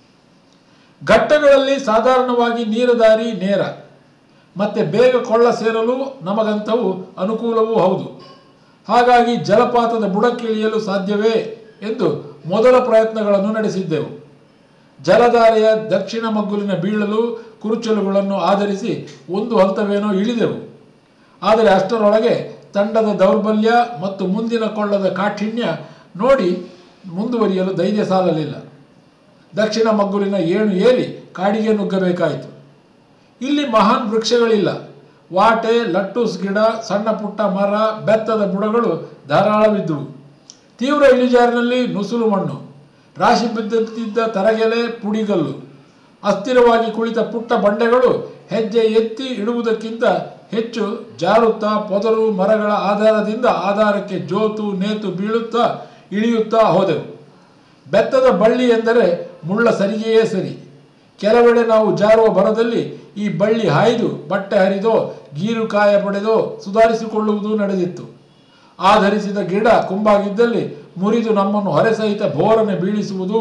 ಘಟ್ಟಗಳಲ್ಲಿ ಸಾಧಾರಣವಾಗಿ ನೀರದಾರಿ ನೇರ ಮತ್ತೆ ಬೇಗ ಕೊಳ್ಳ ಸೇರಲು ನಮಗಂತವು ಅನುಕೂಲವೂ ಹೌದು ಹಾಗಾಗಿ ಜಲಪಾತದ ಬುಡಕ್ಕಿಳಿಯಲು ಸಾಧ್ಯವೇ ಎಂದು ಮೊದಲ ಪ್ರಯತ್ನಗಳನ್ನು ನಡೆಸಿದ್ದೆವು ಜಲಧಾರೆಯ ದಕ್ಷಿಣ ಮಗ್ಗುಲಿನ ಬೀಳಲು ಕುರುಚಲುಗಳನ್ನು ಆಧರಿಸಿ ಒಂದು ಹಂತವೇನೋ ಇಳಿದೆವು ಆದರೆ ಅಷ್ಟರೊಳಗೆ ತಂಡದ ದೌರ್ಬಲ್ಯ ಮತ್ತು ಮುಂದಿನ ಕೊಳ್ಳದ ಕಾಠಿಣ್ಯ ನೋಡಿ ಮುಂದುವರಿಯಲು ಧೈರ್ಯ ಸಾಲಲಿಲ್ಲ ದಕ್ಷಿಣ ಮಗ್ಗುಲಿನ ಏಣು ಏರಿ ಕಾಡಿಗೆ ನುಗ್ಗಬೇಕಾಯಿತು ಇಲ್ಲಿ ಮಹಾನ್ ವೃಕ್ಷಗಳಿಲ್ಲ ವಾಟೆ ಲಟ್ಟೂಸ್ ಗಿಡ ಸಣ್ಣ ಪುಟ್ಟ ಮರ ಬೆತ್ತದ ಬುಡಗಳು ಧಾರಾಳವಿದ್ದುವು ತೀವ್ರ ಇಳಿಜಾರಿನಲ್ಲಿ ನುಸುಲು ಮಣ್ಣು ರಾಶಿ ಬಿದ್ದಂತಿದ್ದ ತರಗೆಲೆ ಪುಡಿಗಲ್ಲು ಅಸ್ಥಿರವಾಗಿ ಕುಳಿತ ಪುಟ್ಟ ಬಂಡೆಗಳು ಹೆಜ್ಜೆ ಎತ್ತಿ ಇಡುವುದಕ್ಕಿಂತ ಹೆಚ್ಚು ಜಾರುತ್ತಾ ಪೊದರು ಮರಗಳ ಆಧಾರದಿಂದ ಆಧಾರಕ್ಕೆ ಜೋತು ನೇತು ಬೀಳುತ್ತಾ ಇಳಿಯುತ್ತಾ ಹೋದೆವು ಬೆತ್ತದ ಬಳ್ಳಿ ಎಂದರೆ ಮುಳ್ಳ ಸರಿಗೆಯೇ ಸರಿ ಕೆಲವೆಡೆ ನಾವು ಜಾರುವ ಭರದಲ್ಲಿ ಈ ಬಳ್ಳಿ ಹಾಯ್ದು ಬಟ್ಟೆ ಹರಿದೋ ಗೀರು ಕಾಯ ಪಡೆದೋ ಸುಧಾರಿಸಿಕೊಳ್ಳುವುದು ನಡೆದಿತ್ತು ಆಧರಿಸಿದ ಗಿಡ ಕುಂಬಾಗಿದ್ದಲ್ಲಿ ಮುರಿದು ನಮ್ಮನ್ನು ಹೊರೆಸಹಿತ ಬೋರನೆ ಬೀಳಿಸುವುದು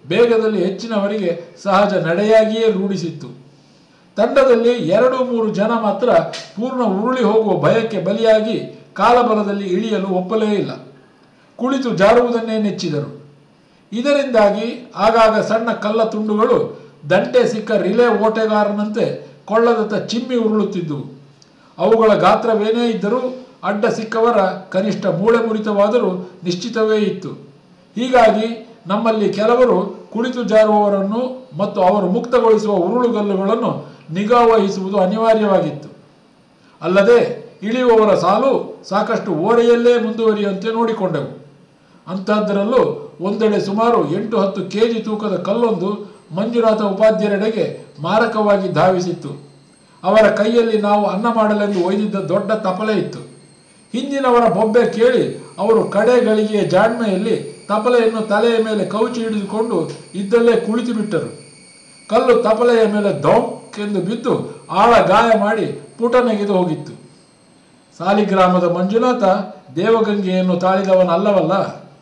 ಬೇಗದಲ್ಲಿ ಹೆಚ್ಚಿನವರಿಗೆ ಸಹಜ ನಡೆಯಾಗಿಯೇ ರೂಢಿಸಿತ್ತು ತಂಡದಲ್ಲಿ ಎರಡು ಮೂರು ಜನ ಮಾತ್ರ ಪೂರ್ಣ ಉರುಳಿ ಹೋಗುವ ಭಯಕ್ಕೆ ಬಲಿಯಾಗಿ ಕಾಲಬಲದಲ್ಲಿ ಇಳಿಯಲು ಒಪ್ಪಲೇ ಇಲ್ಲ ಕುಳಿತು ಜಾರುವುದನ್ನೇ ನೆಚ್ಚಿದರು ಇದರಿಂದಾಗಿ ಆಗಾಗ ಸಣ್ಣ ಕಲ್ಲ ತುಂಡುಗಳು ದಂಟೆ ಸಿಕ್ಕ ರಿಲೇ ಓಟೆಗಾರನಂತೆ ಕೊಳ್ಳದತ್ತ ಚಿಮ್ಮಿ ಉರುಳುತ್ತಿದ್ದುವು ಅವುಗಳ ಗಾತ್ರವೇನೇ ಇದ್ದರೂ ಅಡ್ಡ ಸಿಕ್ಕವರ ಕನಿಷ್ಠ ಮೂಳೆ ಮುರಿತವಾದರೂ ನಿಶ್ಚಿತವೇ ಇತ್ತು ಹೀಗಾಗಿ ನಮ್ಮಲ್ಲಿ ಕೆಲವರು ಕುಳಿತು ಜಾರುವವರನ್ನು ಮತ್ತು ಅವರು ಮುಕ್ತಗೊಳಿಸುವ ಉರುಳುಗಲ್ಲುಗಳನ್ನು ನಿಗಾ ವಹಿಸುವುದು ಅನಿವಾರ್ಯವಾಗಿತ್ತು ಅಲ್ಲದೆ ಇಳಿಯುವವರ ಸಾಲು ಸಾಕಷ್ಟು ಓರೆಯಲ್ಲೇ ಮುಂದುವರಿಯುವಂತೆ ನೋಡಿಕೊಂಡೆವು ಅಂಥದ್ದರಲ್ಲೂ ಒಂದೆಡೆ ಸುಮಾರು ಎಂಟು ಹತ್ತು ಕೆ ಜಿ ತೂಕದ ಕಲ್ಲೊಂದು ಮಂಜುನಾಥ ಉಪಾಧ್ಯರೆಡೆಗೆ ಮಾರಕವಾಗಿ ಧಾವಿಸಿತ್ತು ಅವರ ಕೈಯಲ್ಲಿ ನಾವು ಅನ್ನ ಮಾಡಲೆಂದು ಒಯ್ದಿದ್ದ ದೊಡ್ಡ ತಪಲೆ ಇತ್ತು ಹಿಂದಿನವರ ಬೊಬ್ಬೆ ಕೇಳಿ ಅವರು ಕಡೆ ಗಳಿಗೆಯ ಜಾಣ್ಮೆಯಲ್ಲಿ ತಪಲೆಯನ್ನು ತಲೆಯ ಮೇಲೆ ಕೌಚಿ ಹಿಡಿದುಕೊಂಡು ಇದ್ದಲ್ಲೇ ಕುಳಿತು ಬಿಟ್ಟರು ಕಲ್ಲು ತಪಲೆಯ ಮೇಲೆ ದೊಂಕ್ ಎಂದು ಬಿದ್ದು ಆಳ ಗಾಯ ಮಾಡಿ ಪುಟ ನೆಗೆದು ಹೋಗಿತ್ತು ಸಾಲಿಗ್ರಾಮದ ಮಂಜುನಾಥ ದೇವಗಂಗೆಯನ್ನು ತಾಳಿದವನಲ್ಲವಲ್ಲ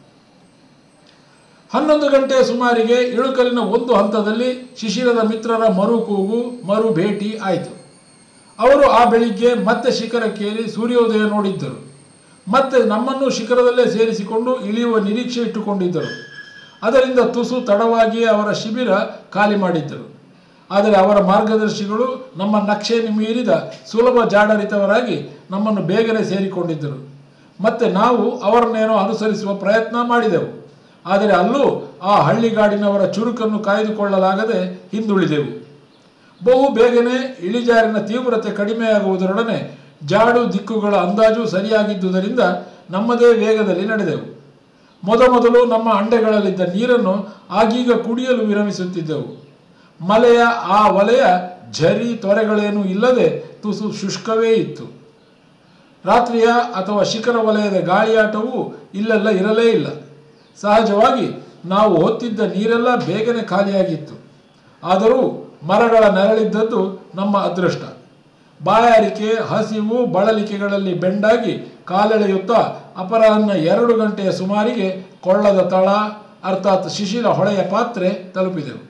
ಹನ್ನೊಂದು ಗಂಟೆ ಸುಮಾರಿಗೆ ಇಳುಕಲಿನ ಒಂದು ಹಂತದಲ್ಲಿ ಶಿಶಿರದ ಮಿತ್ರರ ಮರು ಕೂಗು ಮರು ಭೇಟಿ ಆಯಿತು ಅವರು ಆ ಬೆಳಿಗ್ಗೆ ಮತ್ತೆ ಶಿಖರಕ್ಕೇರಿ ಸೂರ್ಯೋದಯ ನೋಡಿದ್ದರು ಮತ್ತೆ ನಮ್ಮನ್ನು ಶಿಖರದಲ್ಲೇ ಸೇರಿಸಿಕೊಂಡು ಇಳಿಯುವ ನಿರೀಕ್ಷೆ ಇಟ್ಟುಕೊಂಡಿದ್ದರು ಅದರಿಂದ ತುಸು ತಡವಾಗಿಯೇ ಅವರ ಶಿಬಿರ ಖಾಲಿ ಮಾಡಿದ್ದರು ಆದರೆ ಅವರ ಮಾರ್ಗದರ್ಶಿಗಳು ನಮ್ಮ ನಕ್ಷೆಯನ್ನು ಮೀರಿದ ಸುಲಭ ಜಾಡರಿತವರಾಗಿ ನಮ್ಮನ್ನು ಬೇಗನೆ ಸೇರಿಕೊಂಡಿದ್ದರು ಮತ್ತೆ ನಾವು ಅವರನ್ನೇನೋ ಅನುಸರಿಸುವ ಪ್ರಯತ್ನ ಮಾಡಿದೆವು ಆದರೆ ಅಲ್ಲೂ ಆ ಹಳ್ಳಿಗಾಡಿನವರ ಚುರುಕನ್ನು ಕಾಯ್ದುಕೊಳ್ಳಲಾಗದೆ ಹಿಂದುಳಿದೆವು ಬಹು ಬೇಗನೆ ಇಳಿಜಾರಿನ ತೀವ್ರತೆ ಕಡಿಮೆಯಾಗುವುದರೊಡನೆ ಜಾಡು ದಿಕ್ಕುಗಳ ಅಂದಾಜು ಸರಿಯಾಗಿದ್ದುದರಿಂದ ನಮ್ಮದೇ ವೇಗದಲ್ಲಿ ನಡೆದೆವು ಮೊದಮೊದಲು ನಮ್ಮ ಅಂಡೆಗಳಲ್ಲಿದ್ದ ನೀರನ್ನು ಆಗೀಗ ಕುಡಿಯಲು ವಿರಮಿಸುತ್ತಿದ್ದೆವು ಮಲೆಯ ಆ ವಲಯ ಝರಿ ತೊರೆಗಳೇನೂ ಇಲ್ಲದೆ ತುಸು ಶುಷ್ಕವೇ ಇತ್ತು ರಾತ್ರಿಯ ಅಥವಾ ಶಿಖರ ವಲಯದ ಗಾಳಿಯಾಟವು ಇಲ್ಲೆಲ್ಲ ಇರಲೇ ಇಲ್ಲ ಸಹಜವಾಗಿ ನಾವು ಹೊತ್ತಿದ್ದ ನೀರೆಲ್ಲ ಬೇಗನೆ ಖಾಲಿಯಾಗಿತ್ತು ಆದರೂ ಮರಗಳ ನೆರಳಿದ್ದದ್ದು ನಮ್ಮ ಅದೃಷ್ಟ ಬಾಯಾರಿಕೆ ಹಸಿವು ಬಳಲಿಕೆಗಳಲ್ಲಿ ಬೆಂಡಾಗಿ ಕಾಲೆಳೆಯುತ್ತಾ ಅಪರಾಹ್ನ ಎರಡು ಗಂಟೆಯ ಸುಮಾರಿಗೆ ಕೊಳ್ಳದ ತಳ ಅರ್ಥಾತ್ ಶಿಶಿಲ ಹೊಳೆಯ ಪಾತ್ರೆ ತಲುಪಿದೆವು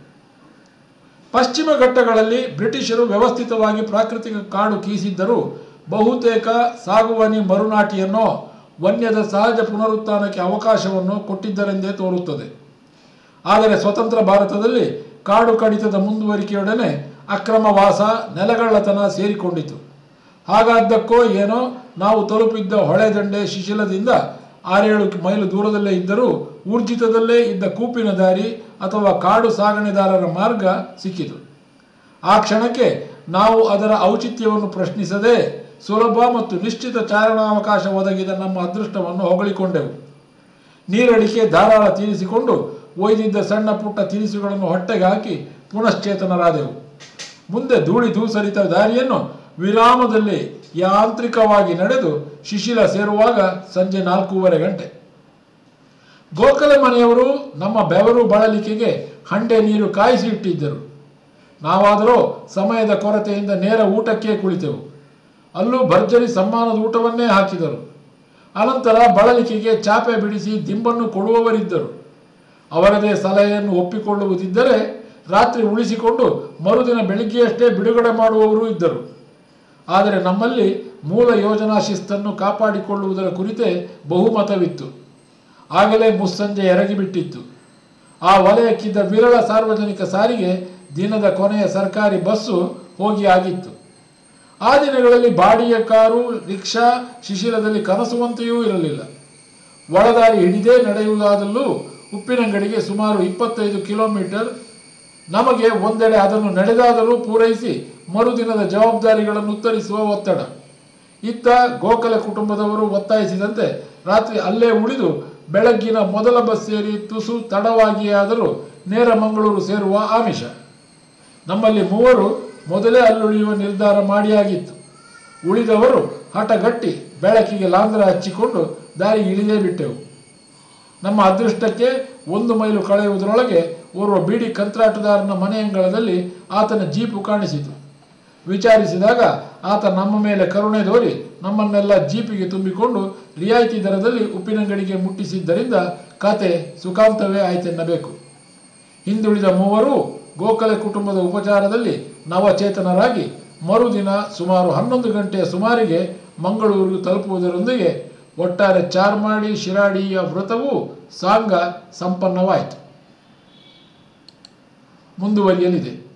ಪಶ್ಚಿಮ ಘಟ್ಟಗಳಲ್ಲಿ ಬ್ರಿಟಿಷರು ವ್ಯವಸ್ಥಿತವಾಗಿ ಪ್ರಾಕೃತಿಕ ಕಾಡು ಕೀಸಿದ್ದರೂ ಬಹುತೇಕ ಸಾಗುವನಿ ಮರುನಾಟಿಯನ್ನೋ ವನ್ಯದ ಸಹಜ ಪುನರುತ್ಥಾನಕ್ಕೆ ಅವಕಾಶವನ್ನು ಕೊಟ್ಟಿದ್ದರೆಂದೇ ತೋರುತ್ತದೆ ಆದರೆ ಸ್ವತಂತ್ರ ಭಾರತದಲ್ಲಿ ಕಾಡು ಕಡಿತದ ಮುಂದುವರಿಕೆಯೊಡನೆ ಅಕ್ರಮ ವಾಸ ನೆಲಗಳ್ಳತನ ಸೇರಿಕೊಂಡಿತು ಹಾಗಾದ್ದಕ್ಕೋ ಏನೋ ನಾವು ತಲುಪಿದ್ದ ಹೊಳೆದಂಡೆ ಶಿಶಿಲದಿಂದ ಆರೇಳು ಮೈಲು ದೂರದಲ್ಲೇ ಇದ್ದರೂ ಊರ್ಜಿತದಲ್ಲೇ ಇದ್ದ ಕೂಪಿನ ದಾರಿ ಅಥವಾ ಕಾಡು ಸಾಗಣೆದಾರರ ಮಾರ್ಗ ಸಿಕ್ಕಿತು ಆ ಕ್ಷಣಕ್ಕೆ ನಾವು ಅದರ ಔಚಿತ್ಯವನ್ನು ಪ್ರಶ್ನಿಸದೆ ಸುಲಭ ಮತ್ತು ನಿಶ್ಚಿತ ಚಾರಣಾವಕಾಶ ಒದಗಿದ ನಮ್ಮ ಅದೃಷ್ಟವನ್ನು ಹೊಗಳಿಕೊಂಡೆವು ನೀರಡಿಕೆ ಧಾರಾಳ ತೀರಿಸಿಕೊಂಡು ಒಯ್ದಿದ್ದ ಸಣ್ಣ ಪುಟ್ಟ ತಿನಿಸುಗಳನ್ನು ಹೊಟ್ಟೆಗೆ ಹಾಕಿ ಪುನಶ್ಚೇತನರಾದೆವು ಮುಂದೆ ಧೂಳಿ ಧೂಸರಿತ ದಾರಿಯನ್ನು ವಿರಾಮದಲ್ಲಿ ಯಾಂತ್ರಿಕವಾಗಿ ನಡೆದು ಶಿಶಿಲ ಸೇರುವಾಗ ಸಂಜೆ ನಾಲ್ಕೂವರೆ ಗಂಟೆ ಗೋಕಲ ಮನೆಯವರು ನಮ್ಮ ಬೆವರು ಬಳಲಿಕೆಗೆ ಹಂಡೆ ನೀರು ಕಾಯಿಸಿ ಇಟ್ಟಿದ್ದರು ನಾವಾದರೂ ಸಮಯದ ಕೊರತೆಯಿಂದ ನೇರ ಊಟಕ್ಕೆ ಕುಳಿತೆವು ಅಲ್ಲೂ ಭರ್ಜರಿ ಸಮ್ಮಾನದ ಊಟವನ್ನೇ ಹಾಕಿದರು ಅನಂತರ ಬಳಲಿಕೆಗೆ ಚಾಪೆ ಬಿಡಿಸಿ ದಿಂಬನ್ನು ಕೊಡುವವರಿದ್ದರು ಅವರದೇ ಸಲಹೆಯನ್ನು ಒಪ್ಪಿಕೊಳ್ಳುವುದಿದ್ದರೆ ರಾತ್ರಿ ಉಳಿಸಿಕೊಂಡು ಮರುದಿನ ಬೆಳಿಗ್ಗೆಯಷ್ಟೇ ಬಿಡುಗಡೆ ಮಾಡುವವರೂ ಇದ್ದರು ಆದರೆ ನಮ್ಮಲ್ಲಿ ಮೂಲ ಯೋಜನಾ ಶಿಸ್ತನ್ನು ಕಾಪಾಡಿಕೊಳ್ಳುವುದರ ಕುರಿತೇ ಬಹುಮತವಿತ್ತು ಆಗಲೇ ಮುಸ್ಸಂಜೆ ಎರಗಿಬಿಟ್ಟಿತ್ತು ಆ ವಲಯಕ್ಕಿದ್ದ ವಿರಳ ಸಾರ್ವಜನಿಕ ಸಾರಿಗೆ ದಿನದ ಕೊನೆಯ ಸರ್ಕಾರಿ ಬಸ್ಸು ಹೋಗಿ ಆಗಿತ್ತು ಆ ದಿನಗಳಲ್ಲಿ ಬಾಡಿಗೆ ಕಾರು ರಿಕ್ಷಾ ಶಿಶಿಲದಲ್ಲಿ ಕನಸುವಂತೆಯೂ ಇರಲಿಲ್ಲ ಒಳದಾರಿ ಹಿಡಿದೇ ನಡೆಯುವುದಾದಲ್ಲೂ ಉಪ್ಪಿನಂಗಡಿಗೆ ಸುಮಾರು ಇಪ್ಪತ್ತೈದು ಕಿಲೋಮೀಟರ್ ನಮಗೆ ಒಂದೆಡೆ ಅದನ್ನು ನಡೆದಾದರೂ ಪೂರೈಸಿ ಮರುದಿನದ ಜವಾಬ್ದಾರಿಗಳನ್ನು ಉತ್ತರಿಸುವ ಒತ್ತಡ ಇತ್ತ ಗೋಕಲ ಕುಟುಂಬದವರು ಒತ್ತಾಯಿಸಿದಂತೆ ರಾತ್ರಿ ಅಲ್ಲೇ ಉಳಿದು ಬೆಳಗ್ಗಿನ ಮೊದಲ ಬಸ್ ಸೇರಿ ತುಸು ತಡವಾಗಿಯೇ ಆದರೂ ನೇರ ಮಂಗಳೂರು ಸೇರುವ ಆಮಿಷ ನಮ್ಮಲ್ಲಿ ಮೂವರು ಮೊದಲೇ ಅಲ್ಲುಳಿಯುವ ನಿರ್ಧಾರ ಮಾಡಿಯಾಗಿತ್ತು ಉಳಿದವರು ಹಠಗಟ್ಟಿ ಬೆಳಕಿಗೆ ಲಾಂದ್ರ ಹಚ್ಚಿಕೊಂಡು ದಾರಿ ಇಳಿದೇ ಬಿಟ್ಟೆವು ನಮ್ಮ ಅದೃಷ್ಟಕ್ಕೆ ಒಂದು ಮೈಲು ಕಳೆಯುವುದರೊಳಗೆ ಓರ್ವ ಬೀಡಿ ಕಂತ್ರಾಟದಾರನ ಮನೆಯಂಗಳದಲ್ಲಿ ಆತನ ಜೀಪು ಕಾಣಿಸಿತು ವಿಚಾರಿಸಿದಾಗ ಆತ ನಮ್ಮ ಮೇಲೆ ಕರುಣೆ ತೋರಿ ನಮ್ಮನ್ನೆಲ್ಲ ಜೀಪಿಗೆ ತುಂಬಿಕೊಂಡು ರಿಯಾಯಿತಿ ದರದಲ್ಲಿ ಉಪ್ಪಿನಂಗಡಿಗೆ ಮುಟ್ಟಿಸಿದ್ದರಿಂದ ಕತೆ ಸುಖಾಂತವೇ ಆಯ್ತೆನ್ನಬೇಕು ಹಿಂದುಳಿದ ಮೂವರು ಗೋಖಲೆ ಕುಟುಂಬದ ಉಪಚಾರದಲ್ಲಿ ನವಚೇತನರಾಗಿ ಮರುದಿನ ಸುಮಾರು ಹನ್ನೊಂದು ಗಂಟೆಯ ಸುಮಾರಿಗೆ ಮಂಗಳೂರಿಗೆ ತಲುಪುವುದರೊಂದಿಗೆ ಒಟ್ಟಾರೆ ಚಾರ್ಮಾಡಿ ಶಿರಾಡಿಯ ವ್ರತವು ಸಾಂಗ ಸಂಪನ್ನವಾಯಿತು ಮುಂದುವರಿಯಲಿದೆ